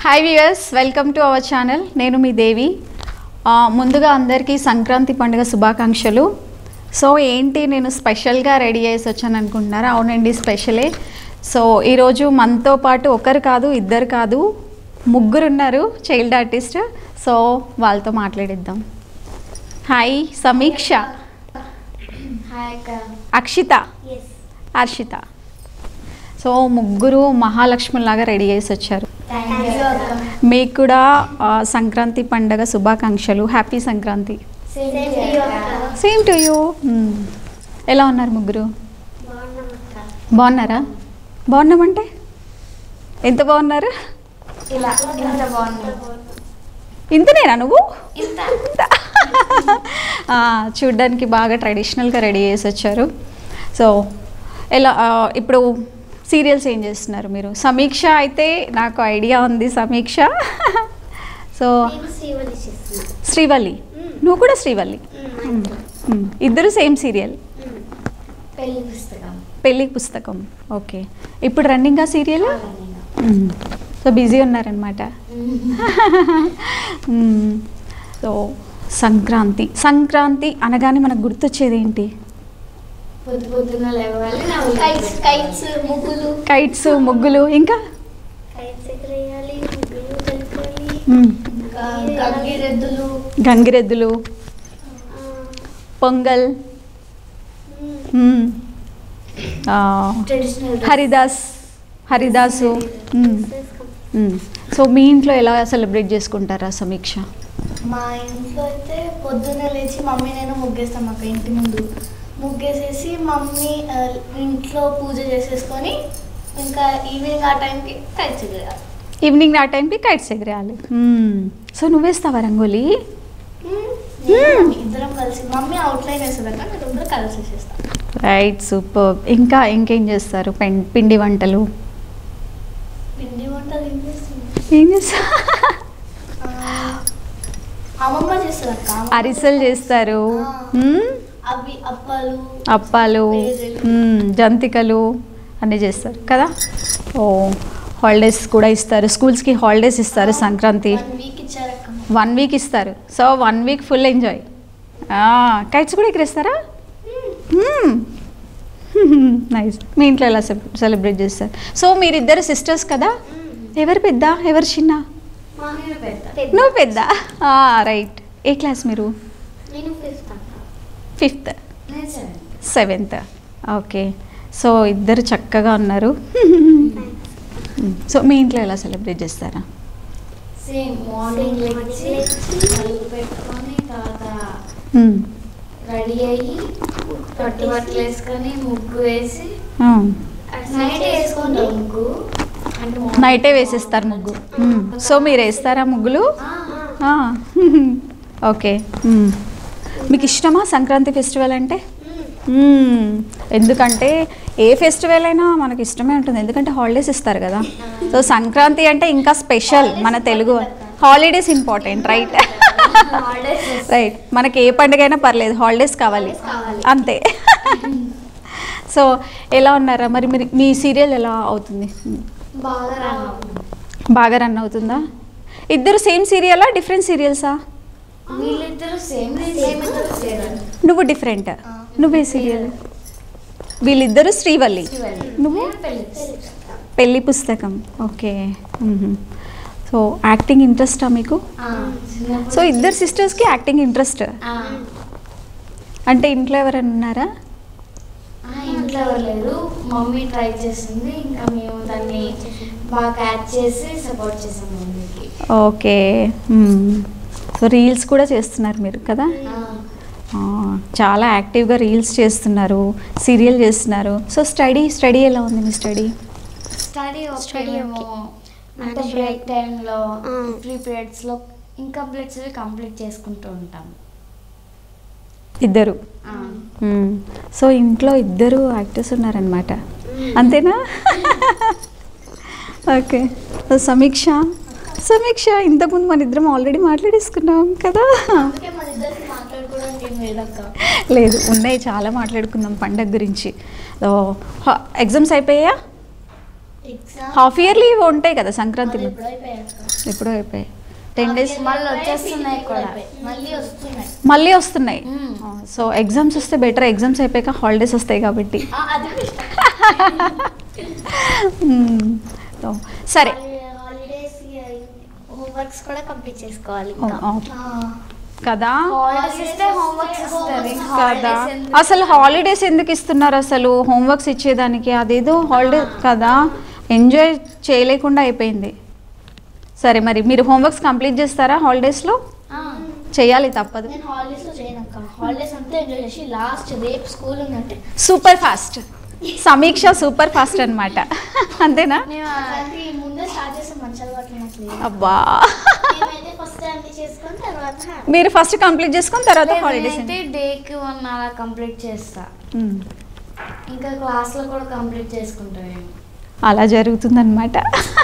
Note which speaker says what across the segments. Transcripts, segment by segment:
Speaker 1: Hi viewers welcome to our channel నేను మీ దేవి ఆ, ముందుగా అందరికీ సంక్రాంతి పండుగ శుభాకాంక్షలు సో ఏంటి నేను స్పెషల్గా రెడీ చేసి వచ్చాను అనుకుంటున్నారా అవునండి స్పెషలే సో ఈరోజు మనతో పాటు ఒకరు కాదు ఇద్దరు కాదు ముగ్గురు ఉన్నారు చైల్డ్ ఆర్టిస్ట్ సో వాళ్ళతో మాట్లాడిద్దాం హాయ్ సమీక్ష
Speaker 2: హాయ్ అక్క
Speaker 1: అక్షిత
Speaker 2: ఎస్
Speaker 1: హర్షిత సో ముగ్గురు మహాలక్ష్మిలాగా రెడీ చేసి వచ్చారు
Speaker 2: థ్యాంక్ యూ అక్క
Speaker 1: మీకు కూడా ఆ, సంక్రాంతి పండగ శుభాకాంక్షలు happy Sankranti
Speaker 2: same to you అక్క
Speaker 1: సేమ్ టు యూ ఎలా ఉన్నారు ముగ్గురు
Speaker 2: బాగున్నాం అక్క
Speaker 1: బాగున్నారా బాగున్నామంటే ఎంత బాగున్నారు
Speaker 2: ఇలా ఇంత బాగున్నాం
Speaker 1: ఇంతనేనా నువ్వు
Speaker 2: ఇంత
Speaker 1: ఆ, చూడ్డానికి బాగా ట్రెడిషనల్గా రెడీ చేసి వచ్చారు సో ఎలా ఆ, ఇప్పుడు సీరియల్స్ ఏం చేస్తున్నారు మీరు సమీక్ష అయితే నాకు ఐడియా ఉంది సమీక్ష సో
Speaker 2: నేను శ్రీవల్లి చేస్తున్నాను
Speaker 1: శ్రీవల్లి నువ్వు కూడా శ్రీవల్లి మ్మ్. ఇద్దరు సేమ్ సీరియల్
Speaker 2: పెళ్లి పుస్తకం
Speaker 1: పెళ్ళి పుస్తకం ఓకే ఇప్పుడు రన్నింగ్ ఆ సీరియల్ సో బిజీ ఉన్నారనమాట సో సంక్రాంతి సంక్రాంతి అనగానే మనకు గుర్తొచ్చేది ఏంటి
Speaker 2: పొద్దు పొద్దున లేవాలి కైట్స్ కైట్స్ ముగ్గులు
Speaker 1: కైట్స్ ముగ్గులు ఇంకా
Speaker 2: కైట్స్ ఎగరేయాలి ముగ్గులు తెలుకోవాలి
Speaker 1: మ్మ్.
Speaker 2: గంగిరెద్దులు
Speaker 1: గంగిరెద్దులు పొంగల్ మ్మ్. ఆ,
Speaker 2: ట్రెడిషనల్
Speaker 1: హరిదాస్ హరిదాసు మ్మ్. మ్మ్. సో మీ ఇంట్లో ఎలా సెలబ్రేట్ చేసుకుంటారా సమీక్ష
Speaker 3: మా ఇంట్లో అయితే పొద్దున్నే లేచి మమ్మీ నేను ముగ్గేస్తాం అక్క ఇంటి ముందు ముగ్గేసేసి మమ్మీ ఆ, ఇంట్లో పూజ చేసేసుకొని ఇంకా ఈవినింగ్ ఆ టైంకి కైట్స్ ఎగరేయాలి
Speaker 1: ఈవినింగ్ ఆ టైంకి కైట్స్ ఎగరేయాలి మ్మ్. సో నువ్వేస్తావా రంగోలీ
Speaker 3: నేను మమ్మీ ఇద్దరం కలిసి మమ్మీ అవుట్లైన్ వేస్తుంది అక్క నేను ఇద్దరు కలిసి వేసేస్తాం
Speaker 1: రైట్ సూపర్ ఇంకా ఇంకేం చేస్తారు పెన్ పిండి వంటలు
Speaker 3: పిండి వంటలు ఏం చేస్తుంది
Speaker 1: ఏం చేస్తా
Speaker 3: అమ్మమ్మ చేస్తుంది అక్క అమ్మమ్మ
Speaker 1: అరిసెలు చేస్తారు మ్మ్.
Speaker 3: అవి అప్పాలు
Speaker 1: అప్పాలు
Speaker 3: పేరెలు.
Speaker 1: మ్మ్. జంతికలు అన్నీ చేస్తారు కదా ఓ హాలిడేస్ కూడా ఇస్తారు స్కూల్స్కి హాలిడేస్ ఇస్తారు సంక్రాంతి
Speaker 3: వన్ వీక్ ఇచ్చారక్క
Speaker 1: వన్ వీక్ ఇస్తారు so one week full enjoy kites కూడా ఎక్కడేస్తారా నైస్ మీ ఇంట్లో ఎలా సెలబ్రేట్ చేస్తారు సో మీరిద్దరు సిస్టర్స్ కదా ఎవరు పెద్ద ఎవరు చిన్న
Speaker 2: నేను పెద్ద
Speaker 1: నువ్వు పెద్ద రైట్ ఏ క్లాస్ మీరు
Speaker 2: నేను ఫిఫ్త్ అక్క
Speaker 1: ఫిఫ్త్
Speaker 2: నేను సెవెంత్
Speaker 1: సెవెంత్ ఓకే సో ఇద్దరు చక్కగా ఉన్నారు సో మీ ఇంట్లో ఎలా సెలబ్రేట్ చేస్తారా
Speaker 2: సేమ్ మార్నింగ్ లేచి నలుగు పెట్టుకొని తర్వాత
Speaker 1: మ్మ్.
Speaker 2: రెడీ అయ్యి పట్టు బట్టలు వేసుకొని ముగ్గు వేసి
Speaker 1: ఆ.
Speaker 2: నైట్ వేసుకుంటాం ముగ్గు అంటే మార్నింగ్
Speaker 1: నైటే వేసేస్తారు ముగ్గు మ్మ్. సో మీరు వేస్తారా ముగ్గులు
Speaker 2: ఆ, ఆ.
Speaker 1: ఆ. ఓకే మ్మ్. మీకు ఇష్టమా సంక్రాంతి ఫెస్టివల్ అంటే మ్మ్. ఎందుకంటే ఏ ఫెస్టివల్ అయినా మనకి ఇష్టమే ఉంటుంది ఎందుకంటే హాలిడేస్ ఇస్తారు కదా సో సంక్రాంతి అంటే ఇంకా స్పెషల్ మన Telugu holidays important right
Speaker 2: Holidays వస్తాయి.
Speaker 1: రైట్ మనకి ఏ పండుగ అయినా పర్లేదు హాలిడేస్ కావాలి
Speaker 2: కావాలి.
Speaker 1: అంతే సో ఎలా ఉన్నారా మరి మీరు మీ సీరియల్ ఎలా అవుతుంది
Speaker 2: బాగా రాను
Speaker 1: బాగా రన్ అవుతుందా ఇద్దరు సేమ్ సీరియలా డిఫరెంట్ సీరియల్సా
Speaker 2: వీళ్ళిద్దరు సేమ్ సేమ్ ఇద్దరు సేమ్
Speaker 1: నువ్వు డిఫరెంట్ నువ్వే సీరియల్ వీళ్ళిద్దరు శ్రీవల్లి నువ్వు
Speaker 2: పెళ్ళి
Speaker 1: పెళ్లి పుస్తకం ఓకే సో యాక్టింగ్ ఇంట్రెస్టా మీకు
Speaker 2: ఆ, చిన్నప్పుడు-
Speaker 1: సో ఇద్దరు సిస్టర్స్కి యాక్టింగ్ ఇంట్రెస్ట్
Speaker 2: ఆ,
Speaker 1: అంటే ఇంట్లో ఎవరైనా ఉన్నారా
Speaker 2: ఆ, ఇంట్లో ఎవరు లేరు మమ్మీ ట్రై చేసింది ఇంకా మేము దాన్ని బాగా క్యాచ్ చేసి సపోర్ట్ చేసాం మమ్మీకి
Speaker 1: ఓకే సో రీల్స్ కూడా చేస్తున్నారు మీరు కదా
Speaker 2: ఆ,
Speaker 1: ఆ, చాలా యాక్టివ్గా రీల్స్ చేస్తున్నారు సీరియల్ చేస్తున్నారు సో స్టడీ స్టడీ ఎలా ఉంది మీ స్టడీ
Speaker 2: స్టడీ ఓకే మేము అంటే బ్రేక్ టైంలో ఫ్రీ పీరియడ్స్లో ఇన్కంప్లీట్స్ కంప్లీట్ చేసుకుంటూ ఉంటాం
Speaker 1: ఇద్దరు
Speaker 2: ఆ,
Speaker 1: మ్మ్. సో ఇంట్లో ఇద్దరు యాక్టర్స్ ఉన్నారనమాట అంతేనా ఓకే సో సమీక్ష సమీక్ష ఇంతకుముందు మన ఇద్దరం ఆల్రెడీ మాట్లాడేసుకున్నాం కదా
Speaker 3: అందుకే మన ఇద్దరికి మాట్లాడుకోవడానికి ఏం లేదక్క
Speaker 1: లేదు ఉన్నాయి చాలా మాట్లాడుకుందాం పండగ గురించి సో ఎగ్జామ్స్ అయిపోయా
Speaker 3: ఎగ్జామ్
Speaker 1: హాఫ్ ఇయర్లీ ఉంటాయి కదా సంక్రాంతి
Speaker 3: అది ఎప్పుడు అయిపోయాయి అక్క?
Speaker 1: ఎప్పుడో అయిపోయాయి టెన్ డేస్
Speaker 2: మళ్ళీ వచ్చేస్తున్నాయి కూడా.
Speaker 3: మళ్ళీ వస్తున్నాయి
Speaker 1: మళ్ళీ వస్తున్నాయి
Speaker 2: మ్మ్.
Speaker 1: సో ఎగ్జామ్స్ వస్తే బెటర్ ఎగ్జామ్స్ అయిపోయాక హాలిడేస్ వస్తాయి కాబట్టి
Speaker 3: ఆ, అది ఇష్టం
Speaker 1: మ్మ్. సో, సరే
Speaker 3: హాలిడేస్ హోంవర్క్స్ కూడా కంప్లీట్ చేసుకోవాలి
Speaker 1: ఓ,
Speaker 3: ఇంకా.
Speaker 1: ఓ,
Speaker 3: ఆ.
Speaker 1: కదా
Speaker 2: హాలిడేస్ ఇస్తే హోంవర్క్స్ ఇస్తారు ఇంకా
Speaker 1: కదా
Speaker 2: హాలిడేస్ ఎందుకు?
Speaker 1: అసలు హాలిడేస్ ఎందుకు ఇస్తున్నారు అసలు హోంవర్క్స్ ఇచ్చేదానికి అదేదో హాలిడే కదా ఎంజాయ్ చేయలేకుండా అయిపోయింది సరే మరి మీరు హోంవర్క్స్ కంప్లీట్ చేస్తారా హాలిడేస్లో
Speaker 3: ఆ.
Speaker 1: చేయాలి తప్పదు
Speaker 3: నేను హాలిడేస్ లో చేయను అక్క హాలిడేస్ అంతా ఎంజాయ్ చేసి లాస్ట్ రేపు స్కూల్ ఉందంటే
Speaker 1: super fast Sameeksha super fast అన్నమాట అంతేనా
Speaker 2: మేము
Speaker 3: అలాంటి ముందే స్టార్ట్ చేస్తే మంచి అలవాట్లు నాకు లేవు.
Speaker 1: అబ్బా
Speaker 3: మేమైతే ఫస్ట్ అన్ని చేసుకొని తర్వాత
Speaker 1: మీరు ఫస్ట్ కంప్లీట్ చేసుకుని తర్వాత హాలిడేస్
Speaker 2: అయితే డేకి వన్ అలా కంప్లీట్ చేస్తా ఇంకా క్లాస్లో కూడా కంప్లీట్ చేసుకుంటామేమో
Speaker 1: అలా జరుగుతుందన్నమాట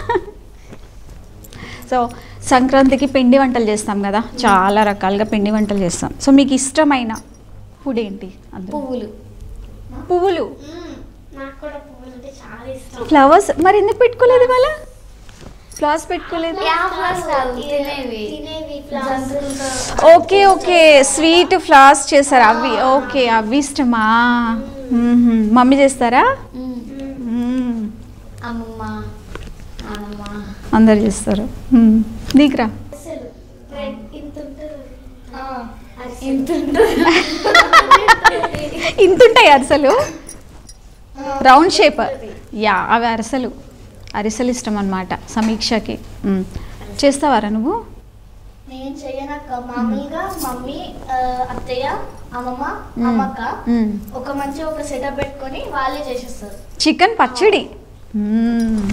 Speaker 1: సో సంక్రాంతికి పిండి వంటలు చేస్తాం కదా చాలా రకాలుగా పిండి వంటలు చేస్తాం సో మీకు ఇష్టమైన ఫుడ్ ఏంటి అందులో
Speaker 2: పువ్వులు
Speaker 1: పువ్వులు
Speaker 3: నాకు కూడా పువ్వులు అంటే చాలా ఇష్టం
Speaker 1: ఫ్లవర్స్ మరి ఎందుకు పెట్టుకోలేదు వాళ్ళ ఫ్లవర్స్ పెట్టుకోలేదు
Speaker 2: flowers కాదు, తినేవి.
Speaker 3: తినేవి flowers.
Speaker 2: జంతువులతో
Speaker 1: ఓకే ఓకే స్వీట్ ఫ్లవర్స్ చేస్తారు అవి ఓకే అవి ఇష్టమా మ్మ్హ్మ్. మమ్మీ చేస్తారా
Speaker 2: మ్మ్.
Speaker 1: మ్మ్.
Speaker 2: అమ్మమ్మ నానమ్మ
Speaker 1: అందరు చేస్తారు మ్మ్. నీకురా
Speaker 3: అసలు రెడ్ ఇంత ఉంటుంది ఆ, అరిసెలు.
Speaker 2: ఇంత ఉంటుంది.
Speaker 1: ఇంతుంటాయి అరిసెలు రౌండ్ షేప్ యా అవి అరిసెలు అరిసెలు ఇష్టం అనమాట సమీక్షకి మ్మ్. చేస్తావారా నువ్వు
Speaker 3: నేను చెయ్యనక్క మామూలుగా మమ్మీ ఆ, అత్తయ్య అమ్మమ్మ
Speaker 1: మ్మ్.
Speaker 3: అమ్మక్క
Speaker 1: మ్మ్.
Speaker 3: ఒక మంచి ఒక సెటప్ పెట్టుకొని వాళ్ళే చేసేస్తారు
Speaker 1: చికెన్ పచ్చడి మ్మ్.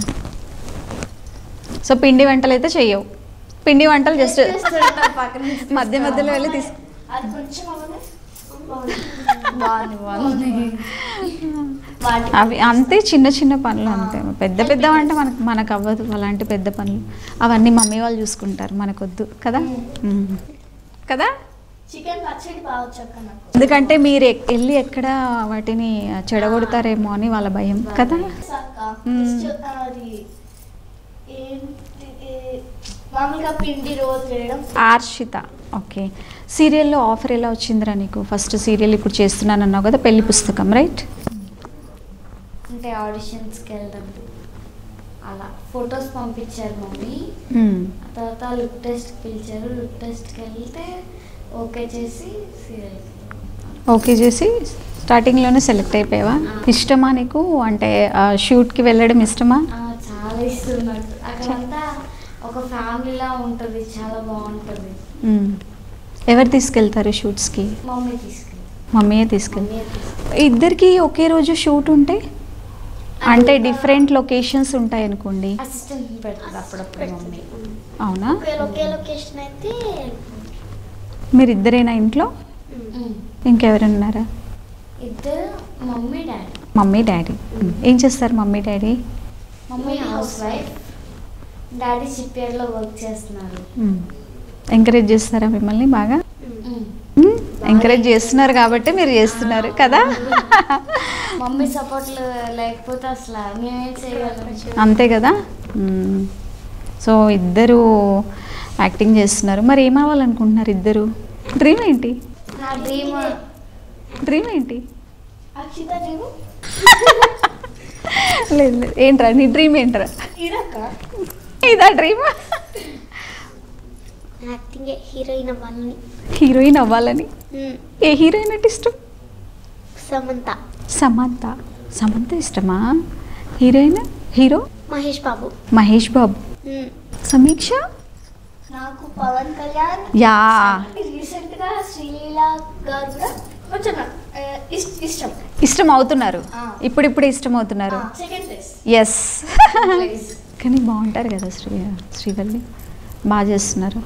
Speaker 1: సో పిండి వంటలు అయితే చెయ్యవు పిండి వంటలు జస్ట్
Speaker 2: చేస్తుంటా పక్కన నుంచి
Speaker 1: మధ్య మధ్యలో వెళ్ళి తీసు
Speaker 3: అది కొంచెం అవన్నీ
Speaker 2: బాగుంది బాగుంది
Speaker 3: వాటి
Speaker 1: అవి అంతే చిన్న చిన్న పనులు అంతే పెద్ద పెద్ద అంటే మనకు మనకు అవ్వదు అలాంటి పెద్ద పనులు అవన్నీ మమ్మీ వాళ్ళు చూసుకుంటారు మనకొద్దు కదా మ్మ్. కదా
Speaker 3: చికెన్ పచ్చడి బాగా వచ్చాక నాకు
Speaker 1: ఎందుకంటే మీరు ఎక్- వెళ్ళి ఎక్కడ వాటిని చెడగొడతారేమో అని వాళ్ళ భయం కదా
Speaker 3: అక్క
Speaker 1: మ్మ్.
Speaker 3: just, ఆ, అది ఏంటి ఏ- మామూలుగా పిండి రోల్ చేయడం
Speaker 1: ఆర్షిత ఓకే సీరియల్లో ఆఫర్ ఎలా వచ్చిందిరా నీకు ఫస్ట్ సీరియల్ ఇప్పుడు చేస్తున్నాను అన్నావు కదా పెళ్లి పుస్తకం రైట్
Speaker 2: అంటే ఆడిషన్స్కి వెళ్దాం అలా ఫొటోస్ పంపించారు మమ్మీ ఆ తర్వాత లుక్ టెస్ట్కి పిలిచారు లుక్ టెస్ట్కి వెళ్తే ఓకే చేసి సీరియల్
Speaker 1: ఓకే చేసి స్టార్టింగ్లోనే సెలెక్ట్ అయిపోయావా ఇష్టమా నీకు అంటే షూట్కి వెళ్ళడం ఇష్టమా
Speaker 2: చాలా ఇష్టం నాకు అక్కడంతా ఒక ఫ్యామిలీలా ఉంటుంది చాలా బాగుంటుంది
Speaker 1: మ్మ్. ఎవరు తీసుకెళ్తారు షూట్స్కి
Speaker 2: మమ్మీ తీసుకెళ్ళి
Speaker 1: మమ్మీయే తీసుకెళ్తారు
Speaker 2: మమ్మీ తీసుకెళ్ళి
Speaker 1: ఇద్దరికి ఒకే రోజు షూట్ ఉంటే అంటే డిఫరెంట్ లొకేషన్స్ ఉంటాయి అనుకోండి
Speaker 2: అసిస్టెంట్ పెడుతుంది అప్పుడప్పుడు మమ్మీ
Speaker 1: అవునా
Speaker 3: ఒకే ఒకే లొకేషన్ అయితే
Speaker 1: మీరు ఇద్దరేనా ఇంట్లో ఇంకెవరైనా ఉన్నారా
Speaker 2: ఇద్దరు మమ్మీ డాడీ
Speaker 1: మమ్మీ డాడీ ఏం చేస్తారు mummy daddy
Speaker 2: mummy house wife daddy షిప్యార్డ్లో వర్క్ చేస్తున్నారు
Speaker 1: ఎంకరేజ్ చేస్తారా మిమ్మల్ని బాగా ఎంకరేజ్ చేస్తున్నారు కాబట్టి మీరు చేస్తున్నారు కదా
Speaker 2: మమ్మీ సపోర్ట్ లేకపోతే అసలు మేమేం చేయగలం
Speaker 1: అంతే కదా మ్మ్. సో ఇద్దరు యాక్టింగ్ చేస్తున్నారు మరి ఏం అవ్వాలనుకుంటున్నారు ఇద్దరు డ్రీమ్ ఏంటి
Speaker 2: నా డ్రీమ్
Speaker 1: డ్రీమ్ ఏంటి
Speaker 3: అక్షిత నీవు
Speaker 1: లేదు లేదు ఏంట్రా నీ డ్రీమ్ ఏంట్రా
Speaker 3: ఇదక్క
Speaker 1: ఇదా డ్రీమ్
Speaker 3: యాక్టింగ్ హీరోయిన్ అవ్వాలని
Speaker 1: హీరోయిన్ అవ్వాలని ఏ హీరోయిన్ అంటే ఇష్టం
Speaker 3: సమంత
Speaker 1: సమంత సమంత ఇష్టమా హీరోయిన్ హీరో
Speaker 3: మహేష్ బాబు
Speaker 1: మహేష్ బాబు సమీక్ష
Speaker 3: నాకు పవన్ కళ్యాణ్
Speaker 1: యా
Speaker 3: రీసెంట్ గా శ్రీలీల గారు కూడా కొంచెం ఆ, ఇస్- ఇష్టం
Speaker 1: ఇష్టం అవుతున్నారు
Speaker 3: ఆ.
Speaker 1: ఇప్పుడిప్పుడే ఇష్టం అవుతున్నారు
Speaker 3: సెకండ్ ప్లేస్
Speaker 1: ఎస్ కానీ బాగుంటారు కదా శ్రీ శ్రీవల్లి బాగా చేస్తున్నారు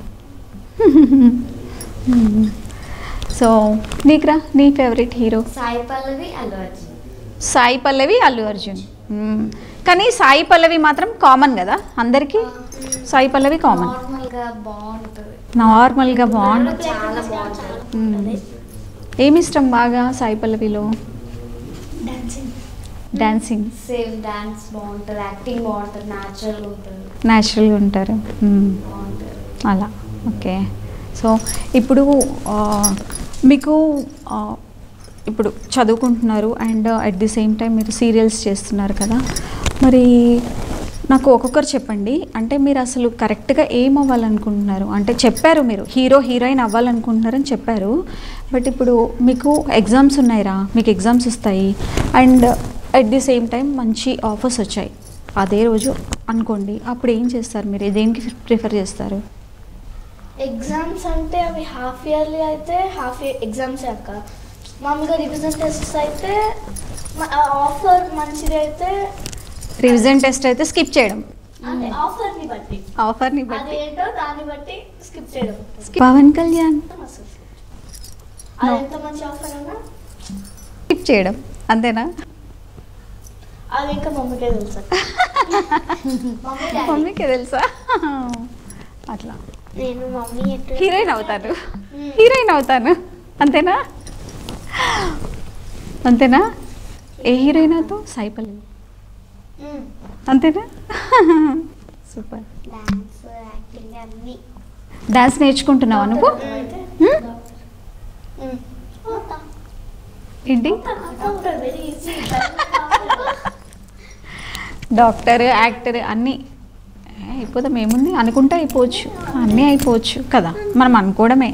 Speaker 1: సో నీకురా నీ ఫేవరెట్ హీరో
Speaker 2: సాయి పల్లవి అల్లు అర్జున్
Speaker 1: సాయి పల్లవి అల్లు అర్జున్ మ్మ్. కానీ సాయి పల్లవి మాత్రం కామన్ కదా అందరికీ సాయి పల్లవి కామన్
Speaker 2: నార్మల్ గా బాగుంటుంది
Speaker 1: నార్మల్గా బాగుంటుంది
Speaker 2: చాలా బాగుంటుంది
Speaker 1: మ్మ్. ఏమి ఇష్టం బాగా సాయి పల్లవిలో
Speaker 3: డాన్సింగ్
Speaker 1: డాన్సింగ్
Speaker 2: సేమ్ డాన్స్ బాగుంటుంది యాక్టింగ్ బాగుంటుంది న్యాచురల్గా ఉంటుంది
Speaker 1: న్యాచురల్గా ఉంటారు మ్మ్.
Speaker 2: బాగుంటుంది
Speaker 1: అలా ఓకే సో ఇప్పుడు ఆ, మీకు ఆ, ఇప్పుడు చదువుకుంటున్నారు and at the same time మీరు సీరియల్స్ చేస్తున్నారు కదా మరి నాకు ఒక్కొక్కరు చెప్పండి అంటే మీరు అసలు కరెక్ట్గా ఏం అవ్వాలనుకుంటున్నారు అంటే చెప్పారు మీరు హీరో హీరోయిన్ అవ్వాలనుకుంటున్నారని చెప్పారు బట్ ఇప్పుడు మీకు ఎగ్జామ్స్ ఉన్నాయిరా మీకు ఎగ్జామ్స్ వస్తాయి and at the same time మంచి ఆఫర్స్ వచ్చాయి అదే రోజు అనుకోండి అప్పుడు ఏం చేస్తారు మీరు దేనికి ప్రిఫర్ చేస్తారు
Speaker 3: ఎగ్జామ్స్ అంటే అవి హాఫ్ ఇయర్లీ అయితే హాఫ్ ఇయర్ ఎగ్జామ్స్ అక్క మామూలుగా రివిజన్ టెస్ట్స్ అయితే ఆఫర్ మంచిది అయితే
Speaker 1: రివిజన్ టెస్ట్ అయితే స్కిప్ చేయడం
Speaker 3: అంటే ఆఫర్ని బట్టి
Speaker 1: ఆఫర్ని
Speaker 3: అది
Speaker 1: బట్టి
Speaker 3: ఏంటో దాన్ని బట్టి స్కిప్ చేయడం
Speaker 1: పవన్ కళ్యాణ్
Speaker 3: అసలు. అది ఎంత మంచి ఆఫర్ అన్నా
Speaker 1: స్కిప్ చేయడం అంతేనా
Speaker 3: అది ఇంకా మమ్మీకే తెలుసు అక్క. Mummy daddy.
Speaker 1: మమ్మీకి తెలుసా అట్లా
Speaker 3: నేను మమ్మీ ఎటు
Speaker 1: హీరోయిన్ అవుతాను
Speaker 3: మ్మ్.
Speaker 1: హీరోయిన్ అవుతాను అంతేనా అంతేనా ఏ హీరోయిన్ అవుతావు సాయిపల్లి
Speaker 3: మ్మ్.
Speaker 1: అంతేనా సూపర్
Speaker 2: డాన్స్ యాక్టింగ్ అన్నీ
Speaker 1: డాన్స్ నేర్చుకుంటున్నావా నువ్వు
Speaker 3: డాక్టర్ అయితే
Speaker 1: మ్మ్?
Speaker 3: డాక్టర్. మ్మ్. అవుతా.
Speaker 1: ఏంటి
Speaker 3: doctor very easy
Speaker 1: doctor actor అన్నీ ఏ, అయిపోతాం ఏముంది అనుకుంటే అయిపోవచ్చు అన్నీ అయిపోవచ్చు కదా మనం అనుకోవడమే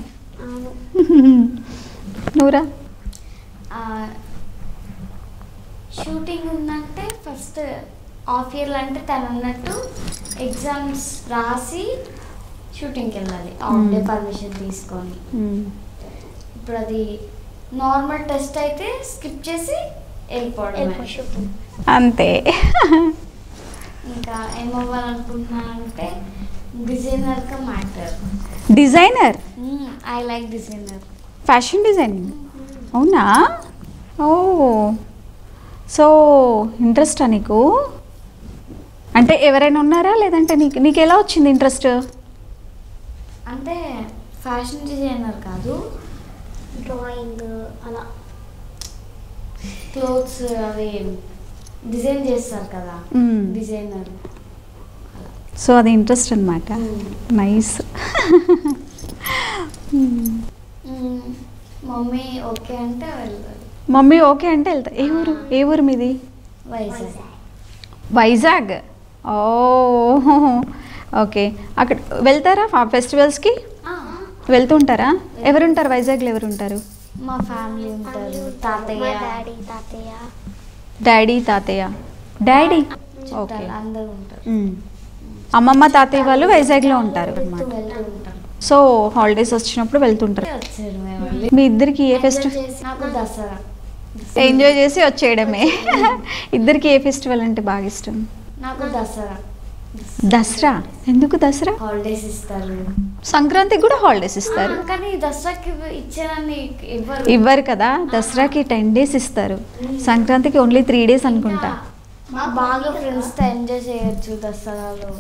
Speaker 1: నువ్వురా
Speaker 2: షూటింగ్ ఉందంటే ఫస్ట్ హాఫ్ ఇయర్లో అంటే తను అన్నట్టు ఎగ్జామ్స్ రాసి షూటింగ్కి వెళ్ళాలి హాఫ్ డే
Speaker 1: Hmm.
Speaker 2: పర్మిషన్ తీసుకొని
Speaker 1: మ్మ్.
Speaker 2: ఇప్పుడు అది నార్మల్ టెస్ట్ అయితే స్కిప్ చేసి వెళ్ళిపోవడం
Speaker 1: అంతే
Speaker 2: ఇంకా ఏమవ్వాలనుకుంటున్నానంటే designer cum actor
Speaker 1: designer
Speaker 2: I like designer
Speaker 1: fashion designing అవునా ఓ సో ఇంట్రెస్టా నీకు అంటే ఎవరైనా ఉన్నారా లేదంటే నీకు నీకు ఎలా వచ్చింది ఇంట్రెస్ట్
Speaker 2: అంటే ఫ్యాషన్ డిజైనర్ కాదు
Speaker 3: డ్రాయింగ్ అలా
Speaker 2: క్లోత్స్ అవి డిజైన్ చేస్తారు కదా
Speaker 1: మ్మ్.
Speaker 2: డిజైనర్
Speaker 1: సో అది ఇంట్రెస్ట్ అనమాట నైస్
Speaker 2: మమ్మీ ఓకే అంటే వెళ్తారు
Speaker 1: మమ్మీ ఓకే అంటే వెళ్తా ఏ ఊరు ఏ ఊరు మీది
Speaker 2: వైజాగ్
Speaker 1: వైజాగ్ ఓ ఓకే అక్కడ వెళ్తారా ఆ ఫెస్టివల్స్కి వెళ్తుంటారా ఎవరుంటారు వైజాగ్లో ఎవరుంటారు
Speaker 2: మా ఫ్యామిలీ ఉంటారు తాతయ్య
Speaker 3: డాడీ తాతయ్య
Speaker 1: డాడీ తాతయ్య డాడీ ఓకే
Speaker 2: చుట్టాలు అందరూ ఉంటారు
Speaker 1: మ్మ్. అమ్మమ్మ తాతయ్య వాళ్ళు వైజాగ్లో ఉంటారు
Speaker 2: వెళ్తూ
Speaker 1: అన్నమాట
Speaker 2: వెళ్తూ ఉంటారు
Speaker 1: సో హాలిడేస్ వచ్చినప్పుడు వెళ్తుంటారు
Speaker 2: వచ్చారు మేము మళ్ళీ.
Speaker 1: మీ ఇద్దరికి ఏ
Speaker 2: Enjoy
Speaker 1: ఫెస్టివల్
Speaker 2: చేసి- నాకు దసరా
Speaker 1: ఎంజాయ్ చేసి వచ్చేయడమే ఇద్దరికి ఏ ఫెస్టివల్ అంటే బాగా ఇష్టం
Speaker 2: నాకు దసరా
Speaker 1: దసరా ఎందుకు దసరా
Speaker 2: హాలిడేస్ ఇస్తారు
Speaker 1: సంక్రాంతికి కూడా హాలిడేస్ ఇస్తారు
Speaker 2: ఆ, కానీ దసరాకి ఇచ్చేదాన్ని ఇవ్వరు
Speaker 1: ఇవ్వరు కదా దసరాకి టెన్ డేస్ ఇస్తారు సంక్రాంతికి ఓన్లీ త్రీ డేస్ అనుకుంటా
Speaker 2: మా బాగా ఫ్రెండ్స్ తో ఎంజాయ్ చేయొచ్చు దసరాలో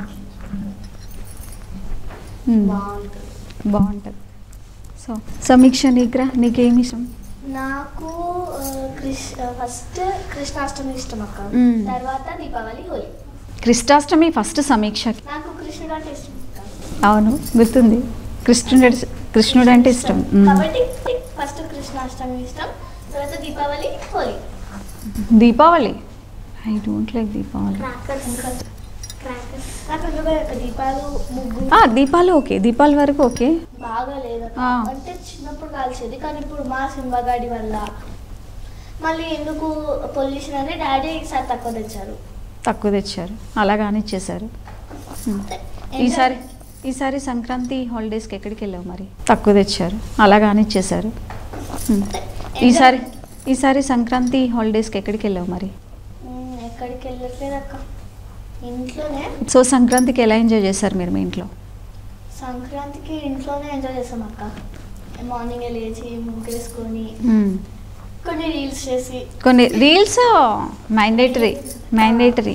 Speaker 1: మ్మ్.
Speaker 2: బాగుంటుంది
Speaker 1: బాగుంటుంది సో సమీక్ష నీకురా నీకేమి ఇష్టం
Speaker 3: నాకు ఆ, కృష్ ఫస్ట్ కృష్ణాష్టమి ఇష్టం అక్క
Speaker 1: మ్మ్.
Speaker 3: తర్వాత దీపావళి హోలీ
Speaker 1: కృష్ణాష్టమి ఫస్ట్ సమీక్షకి
Speaker 3: నాకు కృష్ణుడు అంటే ఇష్టం అక్క.
Speaker 1: అవును గుర్తుంది కృష్ణుడు కృష్ణుడు అంటే ఇష్టం మ్మ్.
Speaker 3: కాబట్టి ఫస్ట్ కృష్ణాష్టమి ఇష్టం తర్వాత Deepavali Holi
Speaker 1: Deepavali I don't like Deepavali
Speaker 3: crackers crackers నాకు ఎందుకో యొక్క దీపాలు ముగ్గు
Speaker 1: ఆ, దీపాలు ఓకే దీపాల వరకు ఓకే
Speaker 3: బాగా లేదు
Speaker 1: ఆ.
Speaker 3: అంటే చిన్నప్పుడు కాల్చేది కానీ ఇప్పుడు మా సింబగాడి వల్ల మళ్ళీ ఎందుకు పొల్యూషన్ అని డాడీ ఈసారి తక్కువ తెచ్చారు
Speaker 1: తక్కువ తెచ్చారు అలా కానిచ్చేసారు మ్మ్. ఈసారి ఈసారి సంక్రాంతి హాలిడేస్కి ఎక్కడికి వెళ్ళావు మరి తక్కువ తెచ్చారు అలా కానిచ్చేసారు మ్మ్. ఈసారి ఈసారి సంక్రాంతి హాలిడేస్కి ఎక్కడికి వెళ్ళావు మరి
Speaker 3: మ్మ్, ఎక్కడికి వెళ్ళట్లేదు అక్క ఇంట్లోనే
Speaker 1: సో సంక్రాంతికి ఎలా ఎంజాయ్ చేశారు మీరు మీ ఇంట్లో
Speaker 3: సంక్రాంతికి ఇంట్లోనే ఎంజాయ్ చేస్తాం అక్క మార్నింగ్ లేచి ముగ్గేసుకొని
Speaker 1: మ్మ్.
Speaker 3: కొన్ని రీల్స్ చేసి
Speaker 1: కొన్ని రీల్స్ మ్యాండేటరీ మ్యాండేటరీ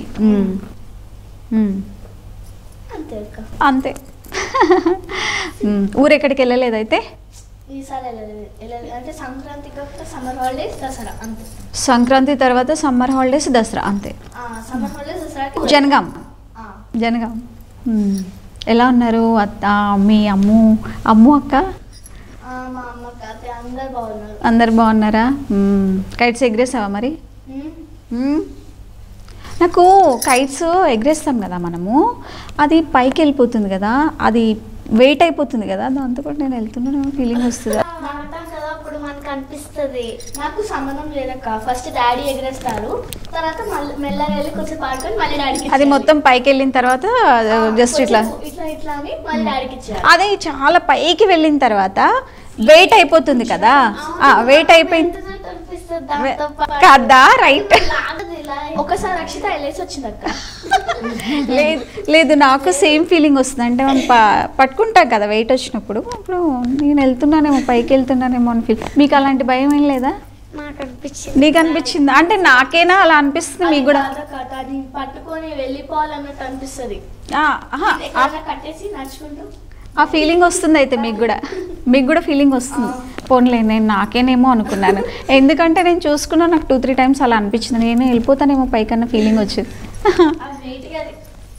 Speaker 3: అంతే అక్క
Speaker 1: అంతే మ్మ్. ఊరు ఎక్కడికి వెళ్ళలేదు అయితే
Speaker 3: ఈసారి వెళ్ళలేదు వెళ్ళలేదు అంటే సంక్రాంతి కాకపోతే సమ్మర్ హాలిడేస్ దసరా అంతే
Speaker 1: సంక్రాంతి తర్వాత సమ్మర్ హాలిడేస్ దసరా అంతే
Speaker 3: సమ్మర్ హాలిడేస్ దసరాకి
Speaker 1: జనగాం
Speaker 3: ఆ,
Speaker 1: జనగాం మ్మ్. ఎలా ఉన్నారు అత్త మీ అమ్ము అమ్ము అక్క
Speaker 3: ఆ, మా అమ్మ కాతే అందరు బాగున్నారు
Speaker 1: అందరు బాగున్నారా మ్మ్. కైట్స్ ఎగరేసావా మరి
Speaker 3: ఉమ్,
Speaker 1: మ్మ్. నాకు కైట్స్ ఎగరేస్తాం కదా మనము అది పైకి వెళ్ళిపోతుంది కదా అది వెయిట్ అయిపోతుంది కదా దాంతో పాటు నేను వెళ్తున్నాను ఫీలింగ్ వస్తుంది
Speaker 2: అంటాం కదా అప్పుడు మనకు అనిపిస్తుంది
Speaker 3: నాకు సంబంధం లేదక్క ఫస్ట్ డాడీ ఎగరేస్తారు తర్వాత మళ్ళీ మెల్లగా వెళ్ళి కొంచెం పాడుకొని మళ్ళీ డాడీకి
Speaker 1: అది
Speaker 3: ఇచ్చేయాలి.
Speaker 1: మొత్తం పైకి వెళ్ళిన తర్వాత
Speaker 3: ఆ,
Speaker 1: జస్ట్ ఇట్లా
Speaker 3: కొంచెం ఇట్లా ఇట్లా అని మళ్ళీ డాడీకి ఇచ్చేయాలి
Speaker 1: అది చాలా పైకి వెళ్ళిన తర్వాత వెయిట్ అయిపోతుంది కదా వెయిట్ అయిపోయింది
Speaker 2: ఎంతసేపు అనిపిస్తుంది దాంతో పాటు.
Speaker 1: కదా రైట్
Speaker 2: లాగదు ఇలా
Speaker 3: ఒకసారి అక్షిత వెళ్ళేసి వచ్చింది అక్క
Speaker 1: లేదు లేదు నాకు సేమ్ ఫీలింగ్ వస్తుంది అంటే మనం ప- పట్టుకుంటాం కదా వెయిట్ వచ్చినప్పుడు అప్పుడు నేను వెళ్తున్నానేమో పైకి వెళ్తున్నానేమో అని ఫీల్ మీకు అలాంటి భయం ఏం లేదా
Speaker 2: నాకు అనిపించింది
Speaker 1: నీకు అనిపించింది అంటే నాకేనా అలా అనిపిస్తుంది మీకు కూడా
Speaker 3: అది కాదక్క, అది పట్టుకొని వెళ్ళిపోవాలన్నట్టు అనిపిస్తుంది
Speaker 1: ఆ, ఆహా, ఆ-
Speaker 3: ఎక్కడైనా కట్టేసి నడుచుకుంటూ
Speaker 1: ఆ ఫీలింగ్ వస్తుంది అయితే మీకు కూడా మీకు కూడా ఫీలింగ్ వస్తుంది పోన్లే నేను నాకేనేమో అనుకున్నాను ఎందుకంటే నేను చూసుకున్నా నాకు టూ త్రీ టైమ్స్ అలా అనిపించింది నేను వెళ్ళిపోతానేమో పైకన్నా ఫీలింగ్ వచ్చింది
Speaker 3: అది వెయిట్గా అది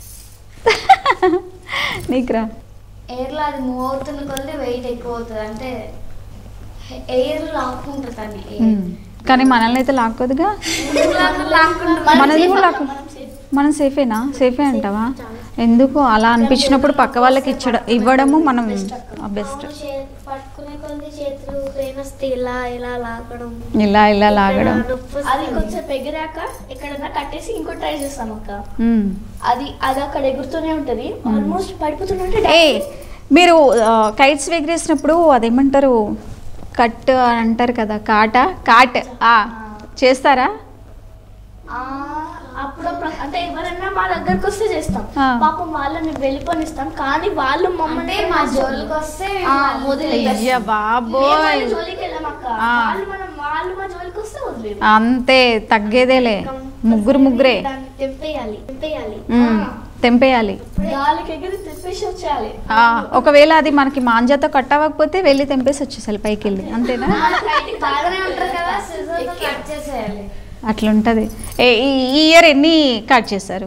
Speaker 1: నీకురా
Speaker 2: ఎయిర్లో అది మూవ్ అవుతున్న కొద్ది వెయిట్ ఎక్కువ అవుతుంది అంటే ఎయిర్ లాక్కుంటుంది అని
Speaker 1: ఉమ్. కానీ మనల్ని అయితే లాక్కోదుగా
Speaker 3: మనం
Speaker 1: మనది
Speaker 3: safe
Speaker 1: కూడా
Speaker 3: అక్క,
Speaker 1: లాక్కు-
Speaker 3: మనం safe.
Speaker 1: మనం సేఫేనా సేఫే అంటావా ఎందుకు అలా అనిపించినప్పుడు పక్క వాళ్ళకి ఇచ్చడం ఇవ్వడము మనం బెస్ట్
Speaker 2: అవును, చే- పట్టుకునే కొద్ది చేతులు పెయిన్ వస్తే ఇలా ఇలా లాగడం
Speaker 1: ఇలా ఇలా లాగడం
Speaker 2: ఇక్కడ నొప్పి
Speaker 3: అది
Speaker 2: వస్తుంది.
Speaker 3: కొంచెం ఎగిరాక ఎక్కడన్నా కట్టేసి ఇంకో ట్రై చేస్తాం అక్క
Speaker 1: ఉమ్.
Speaker 3: అది అది అక్కడ ఎగురుతూనే ఉంటది ఆల్మోస్ట్ పడిపోతుంటే
Speaker 1: ఏ మీరు కైట్స్ ఎగరేసినప్పుడు అదేమంటారు కట్ అని అంటారు కదా కాట కాట్ ఆ చేస్తారా
Speaker 3: ఆ, అప్పుడప్పుడు అంటే ఎవరైనా మా దగ్గరకు వస్తే చేస్తాం
Speaker 1: ఆ.
Speaker 3: పాపం వాళ్ళని వెళ్ళిపోనిస్తాం కానీ వాళ్ళు
Speaker 2: అంటే
Speaker 3: మమ్మల్ని
Speaker 2: మా జోలికి వస్తే
Speaker 3: ఆ, వదిలేస్తాం.
Speaker 1: అయ్య
Speaker 3: మేము
Speaker 1: బాబోయ్
Speaker 3: వాళ్ళ జోలికి వెళ్ళాం అక్క
Speaker 1: ఆ.
Speaker 3: వాళ్ళు మనం వాళ్ళు మా జోలికి వస్తే వదిలేదు
Speaker 1: అంతే తగ్గేదేలే ముగ్గురు ముగ్గురే
Speaker 3: దాన్ని తెంపేయాలి తెంపేయాలి
Speaker 1: ఉమ్, తెంపేయాలి
Speaker 3: గాలికి ఎగిరి తెంపేసి వచ్చేయాలి
Speaker 1: ఆ, ఒకవేళ అది మనకి మాంజాతో కట్ అవ్వకపోతే వెళ్ళి తెంపేసి వచ్చేసాలి పైకి వెళ్ళి అంతేనా
Speaker 3: మన బయటికి
Speaker 2: బాగానే ఉంటారు కదా scissor తో కట్ చేసేయాలి
Speaker 1: అట్లుంటది ఏ ఈ ఈ ఇయర్ ఎన్ని కట్ చేశారు